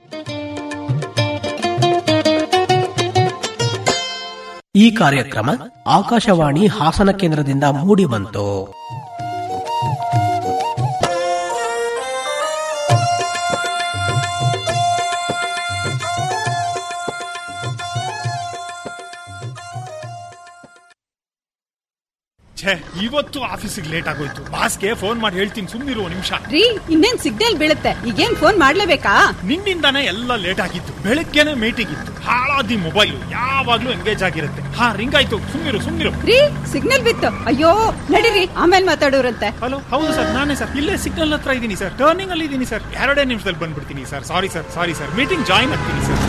ಈ ಕಾರ್ಯಕ್ರಮ ಆಕಾಶವಾಣಿ ಹಾಸನ ಕೇಂದ್ರದಿಂದ ಮೂಡಿಬಂತು ಛೇ ಇವತ್ತು ಆಫೀಸಿಗೆ ಲೇಟ್ ಆಗೋಯ್ತು ಬಾಸ್ಗೆ ಫೋನ್ ಮಾಡಿ ಹೇಳ್ತೀನಿ ಸುಮ್ಮನಿರು ನಿಮಿಷ ರೀ ಇನ್ನೇನ್ ಸಿಗ್ನಲ್ ಬೀಳುತ್ತೆ ಈಗೇನ್ ಫೋನ್ ಮಾಡ್ಲೇಬೇಕಾ ನಿನ್ನಿಂದಾನೇ ಎಲ್ಲ ಲೇಟ್ ಆಗಿತ್ತು ಬೆಳಗ್ಗೆನೆ ಮೀಟಿಂಗ್ ಇತ್ತು ಹಾಳಾದಿ ಮೊಬೈಲ್ ಯಾವಾಗ್ಲೂ ಎಂಗೇಜ್ ಆಗಿರುತ್ತೆ ಹಾ ರಿಂಗ್ ಆಯ್ತು ಸುಮ್ಮನಿರು ಸುಮ್ಮನಿರು ರೀ ಸಿಗ್ನಲ್ ಬಿತ್ತು ಅಯ್ಯೋ ನಡೀರಿ ಆಮೇಲೆ ಮಾತಾಡೋರಂತೆ ಹಲೋ ಹೌದು ಸರ್ ನಾನೇ ಸರ್ ಇಲ್ಲೇ ಸಿಗ್ನಲ್ ಹತ್ರ ಇದ್ದೀನಿ ಸರ್ ಟರ್ನಿಂಗ್ ಅಲ್ಲಿ ಇದ್ದೀನಿ ಸರ್ ಎರಡೇ ನಿಮಿಷದಲ್ಲಿ ಬಂದ್ಬಿಡ್ತೀನಿ sir sorry sir sorry sir meeting join ಆಗ್ತೀನಿ ಸರ್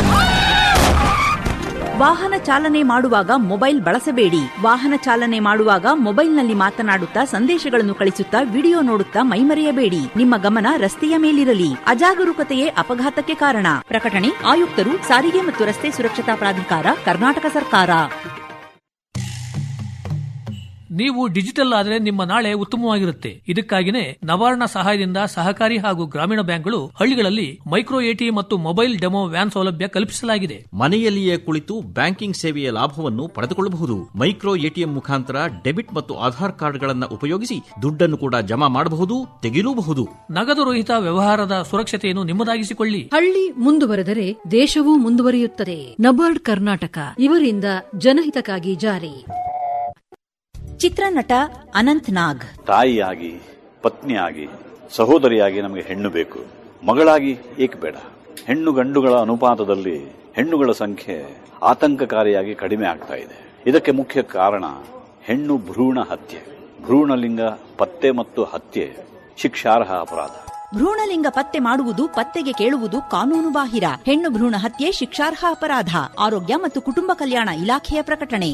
ವಾಹನ ಚಾಲನೆ ಮಾಡುವಾಗ ಮೊಬೈಲ್ ಬಳಸಬೇಡಿ ವಾಹನ ಚಾಲನೆ ಮಾಡುವಾಗ ಮೊಬೈಲ್ನಲ್ಲಿ ಮಾತನಾಡುತ್ತಾ ಸಂದೇಶಗಳನ್ನು ಕಳಿಸುತ್ತಾ ವಿಡಿಯೋ ನೋಡುತ್ತಾ ಮೈಮರೆಯಬೇಡಿ ನಿಮ್ಮ ಗಮನ ರಸ್ತೆಯ ಮೇಲಿರಲಿ ಅಜಾಗರೂಕತೆಯೇ ಅಪಘಾತಕ್ಕೆ ಕಾರಣ ಪ್ರಕಟಣೆ ಆಯುಕ್ತರು ಸಾರಿಗೆ ಮತ್ತು ರಸ್ತೆ ಸುರಕ್ಷತಾ ಪ್ರಾಧಿಕಾರ ಕರ್ನಾಟಕ ಸರ್ಕಾರ ನೀವು ಡಿಜಿಟಲ್ ಆದರೆ ನಿಮ್ಮ ನಾಳೆ ಉತ್ತಮವಾಗಿರುತ್ತೆ ಇದಕ್ಕಾಗಿನೇ ನವಾರ್ಣ ಸಹಾಯದಿಂದ ಸಹಕಾರಿ ಹಾಗೂ ಗ್ರಾಮೀಣ ಬ್ಯಾಂಕ್ಗಳು ಹಳ್ಳಿಗಳಲ್ಲಿ micro A T mobile demo van ಸೌಲಭ್ಯ ಕಲ್ಪಿಸಲಾಗಿದೆ ಮನೆಯಲ್ಲಿಯೇ ಕುಳಿತು ಬ್ಯಾಂಕಿಂಗ್ ಸೇವೆಯ ಲಾಭವನ್ನು ಪಡೆದುಕೊಳ್ಳಬಹುದು ಮೈಕ್ರೋ ಎಟಿಎಂ ಮುಖಾಂತರ ಡೆಬಿಟ್ ಮತ್ತು ಆಧಾರ್ ಕಾರ್ಡ್ಗಳನ್ನು ಉಪಯೋಗಿಸಿ ದುಡ್ಡನ್ನು ಕೂಡ ಜಮಾ ಮಾಡಬಹುದು ತೆಗೆಯಲೂಬಹುದು ನಗದು ರಹಿತ ವ್ಯವಹಾರದ ಸುರಕ್ಷತೆಯನ್ನು ನಿಮ್ಮದಾಗಿಸಿಕೊಳ್ಳಿ ಹಳ್ಳಿ ಮುಂದುವರೆದರೆ ದೇಶವೂ ಮುಂದುವರಿಯುತ್ತದೆ ನಬಾರ್ಡ್ ಕರ್ನಾಟಕ ಇವರಿಂದ ಜನಹಿತಕ್ಕಾಗಿ ಜಾರಿ ಚಿತ್ರನಟ ಅನಂತ್ ನಾಗ್ ತಾಯಿಯಾಗಿ ಪತ್ನಿಯಾಗಿ ಸಹೋದರಿಯಾಗಿ ನಮಗೆ ಹೆಣ್ಣು ಬೇಕು ಮಗಳಾಗಿ ಏಕೆ ಬೇಡ ಹೆಣ್ಣು ಗಂಡುಗಳ ಅನುಪಾತದಲ್ಲಿ ಹೆಣ್ಣುಗಳ ಸಂಖ್ಯೆ ಆತಂಕಕಾರಿಯಾಗಿ ಕಡಿಮೆ ಆಗ್ತಾ ಇದೆ ಇದಕ್ಕೆ ಮುಖ್ಯ ಕಾರಣ ಹೆಣ್ಣು ಭ್ರೂಣ ಹತ್ಯೆ ಭ್ರೂಣಲಿಂಗ ಪತ್ತೆ ಮತ್ತು ಹತ್ಯೆ ಶಿಕ್ಷಾರ್ಹ ಅಪರಾಧ ಭ್ರೂಣಲಿಂಗ ಪತ್ತೆ ಮಾಡುವುದು ಪತ್ತೆಗೆ ಕೇಳುವುದು ಕಾನೂನು ಬಾಹಿರ ಹೆಣ್ಣು ಭ್ರೂಣ ಹತ್ಯೆ ಶಿಕ್ಷಾರ್ಹ ಅಪರಾಧ ಆರೋಗ್ಯ ಮತ್ತು ಕುಟುಂಬ ಕಲ್ಯಾಣ ಇಲಾಖೆಯ ಪ್ರಕಟಣೆ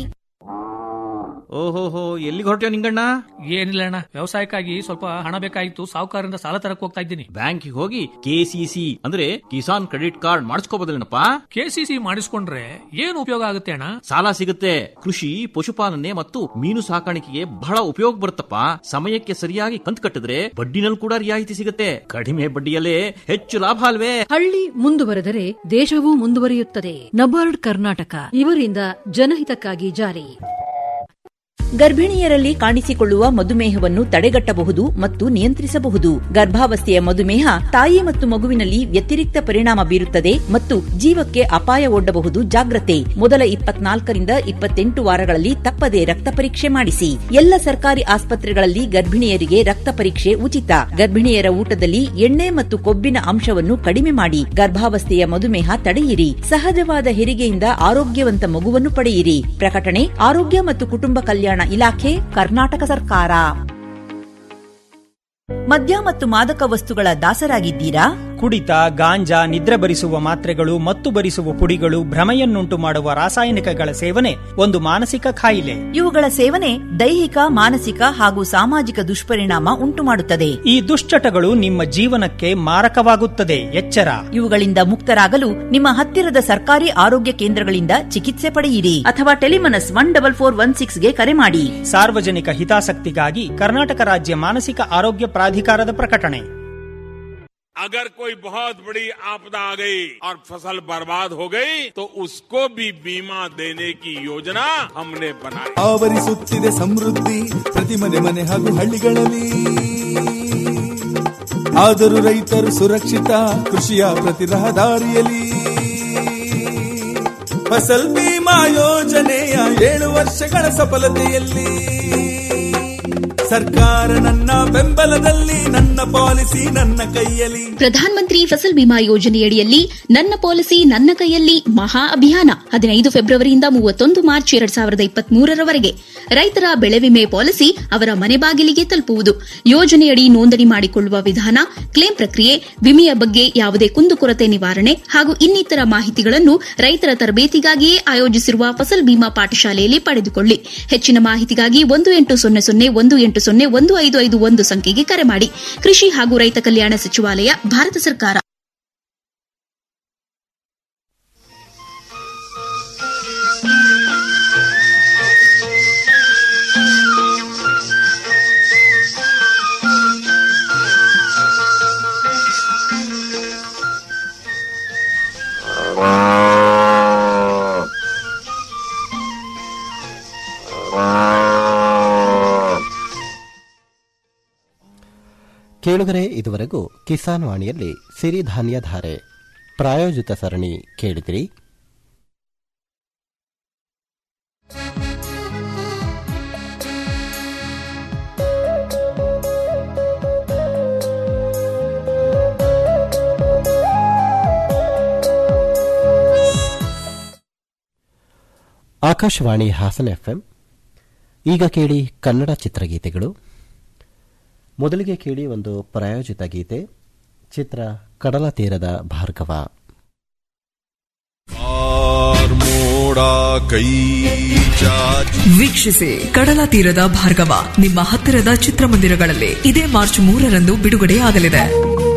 ಓಹೋಹೋ ಎಲ್ಲಿಗೆ ಹೊರಟ್ಯೋ ನಿಂಗಣ್ಣ ಏನಿಲ್ಲ ಅಣ್ಣ ವ್ಯವಸಾಯಕ್ಕಾಗಿ ಸ್ವಲ್ಪ ಹಣ ಬೇಕಾಗಿತ್ತು ಸಾಹುಕಾರರಿಂದ ಸಾಲ ತರಕ್ ಹೋಗ್ತಾ ಇದ್ದೀನಿ ಬ್ಯಾಂಕಿಗೆ ಹೋಗಿ ಕೆಸಿಸಿ ಅಂದ್ರೆ ಕಿಸಾನ್ ಕ್ರೆಡಿಟ್ ಕಾರ್ಡ್ ಮಾಡಿಸ್ಕೋಬೋದಲ್ಲೇನಪ್ಪ ಕೆಸಿಸಿ ಮಾಡಿಸ್ಕೊಂಡ್ರೆ ಏನು ಉಪಯೋಗ ಆಗುತ್ತೆ ಅಣ್ಣ ಸಾಲ ಸಿಗುತ್ತೆ ಕೃಷಿ ಪಶುಪಾಲನೆ ಮತ್ತು ಮೀನು ಸಾಕಾಣಿಕೆಗೆ ಬಹಳ ಉಪಯೋಗ ಬರುತ್ತಪ್ಪ ಸಮಯಕ್ಕೆ ಸರಿಯಾಗಿ ಕಂತು ಕಟ್ಟಿದ್ರೆ ಬಡ್ಡಿನಲ್ಲಿ ಕೂಡ ರಿಯಾಯಿತಿ ಸಿಗುತ್ತೆ ಕಡಿಮೆ ಬಡ್ಡಿಯಲ್ಲೇ ಹೆಚ್ಚು ಲಾಭ ಅಲ್ವೇ ಹಳ್ಳಿ ಮುಂದುವರೆದರೆ ದೇಶವೂ ಮುಂದುವರಿಯುತ್ತದೆ ನಬಾರ್ಡ್ ಕರ್ನಾಟಕ ಇವರಿಂದ ಜನಹಿತಕ್ಕಾಗಿ ಜಾರಿ ಗರ್ಭಿಣಿಯರಲ್ಲಿ ಕಾಣಿಸಿಕೊಳ್ಳುವ ಮಧುಮೇಹವನ್ನು ತಡೆಗಟ್ಟಬಹುದು ಮತ್ತು ನಿಯಂತ್ರಿಸಬಹುದು ಗರ್ಭಾವಸ್ಥೆಯ ಮಧುಮೇಹ ತಾಯಿ ಮತ್ತು ಮಗುವಿನಲ್ಲಿ ವ್ಯತಿರಿಕ್ತ ಪರಿಣಾಮ ಬೀರುತ್ತದೆ ಮತ್ತು ಜೀವಕ್ಕೆ ಅಪಾಯ ಒಡ್ಡಬಹುದು ಜಾಗ್ರತೆ ಮೊದಲ ಇಪ್ಪತ್ನಾಲ್ಕರಿಂದ ಇಪ್ಪತ್ತೆಂಟು ವಾರಗಳಲ್ಲಿ ತಪ್ಪದೆ ರಕ್ತ ಪರೀಕ್ಷೆ ಮಾಡಿಸಿ ಎಲ್ಲ ಸರ್ಕಾರಿ ಆಸ್ಪತ್ರೆಗಳಲ್ಲಿ ಗರ್ಭಿಣಿಯರಿಗೆ ರಕ್ತ ಪರೀಕ್ಷೆ ಉಚಿತ ಗರ್ಭಿಣಿಯರ ಊಟದಲ್ಲಿ ಎಣ್ಣೆ ಮತ್ತು ಕೊಬ್ಬಿನ ಅಂಶವನ್ನು ಕಡಿಮೆ ಮಾಡಿ ಗರ್ಭಾವಸ್ಥೆಯ ಮಧುಮೇಹ ತಡೆಯಿರಿ ಸಹಜವಾದ ಹೆರಿಗೆಯಿಂದ ಆರೋಗ್ಯವಂತ ಮಗುವನ್ನು ಪಡೆಯಿರಿ ಪ್ರಕಟಣೆ ಆರೋಗ್ಯ ಮತ್ತು ಕುಟುಂಬ ಕಲ್ಯಾಣ ಇಲಾಖೆ ಕರ್ನಾಟಕ ಸರ್ಕಾರ ಮದ್ಯ ಮತ್ತು ಮಾದಕ ವಸ್ತುಗಳ ದಾಸರಾಗಿದ್ದೀರಾ ಕುಡಿತ ಗಾಂಜಾ ನಿದ್ರೆ ಬರಿಸುವ ಮಾತ್ರೆಗಳು ಮತ್ತು ಬರಿಸುವ ಪುಡಿಗಳು ಭ್ರಮೆಯನ್ನುಂಟು ಮಾಡುವ ರಾಸಾಯನಿಕಗಳ ಸೇವನೆ ಒಂದು ಮಾನಸಿಕ ಕಾಯಿಲೆ ಇವುಗಳ ಸೇವನೆ ದೈಹಿಕ ಮಾನಸಿಕ ಹಾಗೂ ಸಾಮಾಜಿಕ ದುಷ್ಪರಿಣಾಮ ಉಂಟುಮಾಡುತ್ತದೆ ಈ ದುಶ್ಚಟಗಳು ನಿಮ್ಮ ಜೀವನಕ್ಕೆ ಮಾರಕವಾಗುತ್ತದೆ ಎಚ್ಚರ ಇವುಗಳಿಂದ ಮುಕ್ತರಾಗಲು ನಿಮ್ಮ ಹತ್ತಿರದ ಸರ್ಕಾರಿ ಆರೋಗ್ಯ ಕೇಂದ್ರಗಳಿಂದ ಚಿಕಿತ್ಸೆ ಪಡೆಯಿರಿ ಅಥವಾ Telemanas one double four one ಸಿಕ್ಸ್ಗೆ ಕರೆ ಮಾಡಿ ಸಾರ್ವಜನಿಕ ಹಿತಾಸಕ್ತಿಗಾಗಿ ಕರ್ನಾಟಕ ರಾಜ್ಯ ಮಾನಸಿಕ ಆರೋಗ್ಯ ಪ್ರಾಧಿಕಾರದ ಪ್ರಕಟಣೆ अगर कोई बहुत बड़ी आपदा आ गई और फसल बर्बाद हो गई तो उसको भी बीमा देने की योजना हमने बनाई ಆವರಿಸುತ್ತಿದೆ ಸಮೃದ್ಧಿ ಪ್ರತಿ ಮನೆ ಮನೆ ಹಾಗೂ ಹಳ್ಳಿಗಳಲ್ಲಿ ಆದರೂ ರೈತರು ಸುರಕ್ಷಿತ ಕೃಷಿಯ ಪ್ರತಿ ರಹದಾರಿಯಲ್ಲಿ ಫಸಲ್ ಬಿಮಾ ಯೋಜನೆಯ ಏಳು ವರ್ಷಗಳ ಸಫಲತೆಯಲ್ಲಿ ಸರ್ಕಾರ ನನ್ನ ಬೆಂಬಲದಲ್ಲಿ ನನ್ನ ಪಾಲಿಸಿ ನನ್ನ ಕೈಯಲ್ಲಿ ಪ್ರಧಾನ ಮಂತ್ರಿ ಫಸಲ್ ಬಿಮಾ ಯೋಜನೆಯಡಿಯಲ್ಲಿ ನನ್ನ ಪಾಲಿಸಿ ನನ್ನ ಕೈಯಲ್ಲಿ ಮಹಾ ಅಭಿಯಾನ ಹದಿನೈದು ಫೆಬ್ರವರಿಯಿಂದ ಮೂವತ್ತೊಂದು ಮಾರ್ಚ್ ಎರಡ್ ಸಾವಿರದ ಇಪ್ಪತ್ಮೂರರವರೆಗೆ ರೈತರ ಬೆಳೆ ವಿಮೆ ಪಾಲಿಸಿ ಅವರ ಮನೆ ಬಾಗಿಲಿಗೆ ತಲುಪುವುದು ಯೋಜನೆಯಡಿ ನೋಂದಣಿ ಮಾಡಿಕೊಳ್ಳುವ ವಿಧಾನ ಕ್ಲೇಮ್ ಪ್ರಕ್ರಿಯೆ ವಿಮೆಯ ಬಗ್ಗೆ ಯಾವುದೇ ಕುಂದುಕೊರತೆ ನಿವಾರಣೆ ಹಾಗೂ ಇನ್ನಿತರ ಮಾಹಿತಿಗಳನ್ನು ರೈತರ ತರಬೇತಿಗಾಗಿಯೇ ಆಯೋಜಿಸಿರುವ ಫಸಲ್ ಬಿಮಾ ಪಾಠಶಾಲೆಯಲ್ಲಿ ಪಡೆದುಕೊಳ್ಳಿ ಹೆಚ್ಚಿನ ಮಾಹಿತಿಗಾಗಿ ಒಂದು ಎಂಟು ಸೊನ್ನೆ ಸೊನ್ನೆ ಒಂದು ಎಂಟು ಸೊನ್ನೆ ಒಂದು ಐದು ಐದು ಒಂದು ಸಂಖ್ಯೆಗೆ ಕರೆ ಮಾಡಿ ಕೃಷಿ ಹಾಗೂ ರೈತ ಕಲ್ಯಾಣ ಸಚಿವಾಲಯ ಭಾರತ ಸರ್ಕಾರ ಕೇಳುಗರೆ ಇದುವರೆಗೂ ಕಿಸಾನ್ ವಾಣಿಯಲ್ಲಿ ಸಿರಿಧಾನ್ಯ ಧಾರೆ ಪ್ರಾಯೋಜಿತ ಸರಣಿ ಕೇಳಿದಿರಿ ಆಕಾಶವಾಣಿ ಹಾಸನ ಎಫ್ಎಂ ಈಗ ಕೇಳಿ ಕನ್ನಡ ಚಿತ್ರಗೀತೆಗಳು ಮೊದಲಿಗೆ ಕೇಳಿ ಒಂದು ಪ್ರಾಯೋಜಿತ ಗೀತೆ ಚಿತ್ರ ಕಡಲ ತೀರದ ಭಾರ್ಗವ ಮೋಡ ಕೈ ಚಾಚಿ ವೀಕ್ಷಿಸಿ ಕಡಲ ತೀರದ ಭಾರ್ಗವ ನಿಮ್ಮ ಹತ್ತಿರದ ಚಿತ್ರಮಂದಿರಗಳಲ್ಲಿ ಇದೇ ಮಾರ್ಚ್ ಮೂರರಂದು ಬಿಡುಗಡೆಯಾಗಲಿದೆ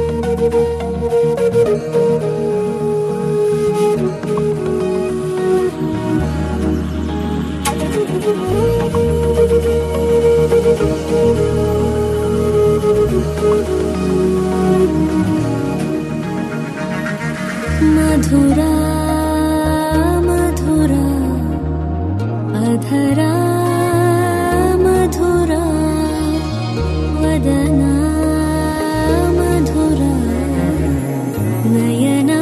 मधुरा मधुरा अधरा मधुरा वदना मधुरा नयना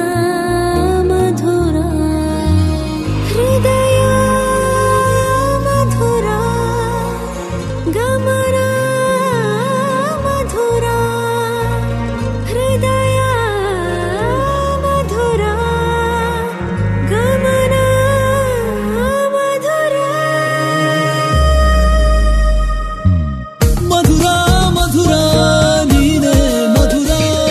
मधुरा हृदय मधुरा गमना मधुरा हृदय मधुरा गमना मधुरा ಮಧುರ ಮಧುರ ನೀನೆ ಮಧುರ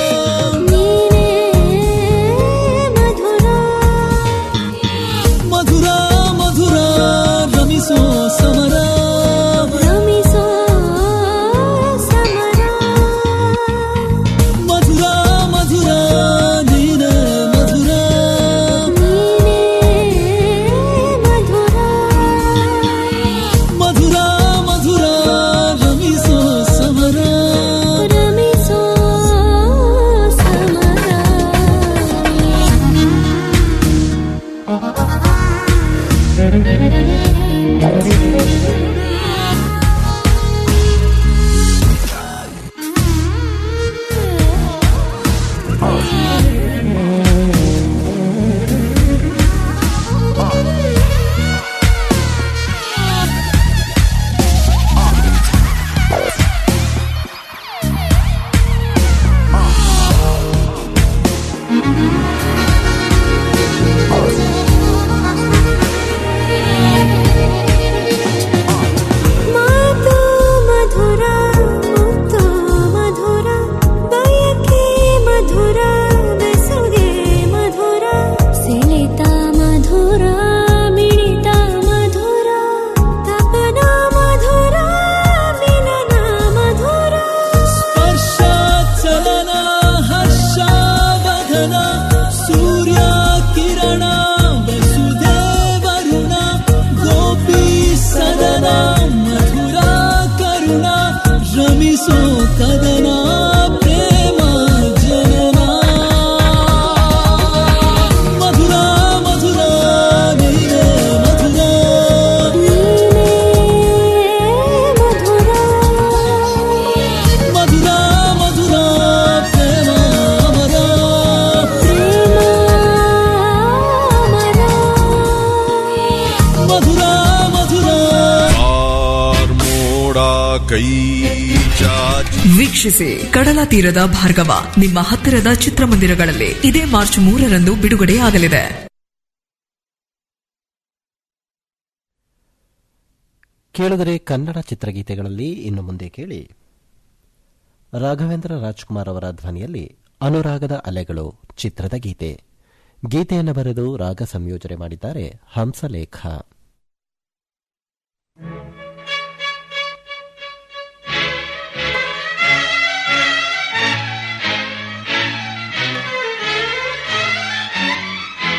ಮಧುರ ಮಧುರ ರಮಿಸೋ ಸಮರ ರಮಿಸೋ ಸಮರ ಮಧುರ ಮಧುರ ನೀನೆ ಮಧುರ ಮಧುರ ಮಧುರ ರಮಿಸೋ ಸಮರ ರಮಿಸೋ ಕೈ ಚಾಚಿ ವೀಕ್ಷಿಸಿ ಕಡಲ ತೀರದ ಭಾರ್ಗವ ನಿಮ್ಮ ಹತ್ತಿರದ ಚಿತ್ರಮಂದಿರಗಳಲ್ಲಿ ಇದೇ ಮಾರ್ಚ್ ಮೂರರಂದು ಬಿಡುಗಡೆಯಾಗಲಿದೆ ಕೇಳಿದರೆ ಕನ್ನಡ ಚಿತ್ರಗೀತೆಗಳಲ್ಲಿ ಇನ್ನು ಮುಂದೆ ಕೇಳಿ ರಾಘವೇಂದ್ರ ರಾಜ್ಕುಮಾರ್ ಅವರ ಧ್ವನಿಯಲ್ಲಿ ಅನುರಾಗದ ಅಲೆಗಳು ಚಿತ್ರದ ಗೀತೆ ಗೀತೆಯನ್ನು ಬರೆದು ರಾಗ ಸಂಯೋಜನೆ ಮಾಡಿದ್ದಾರೆ ಹಂಸಲೇಖ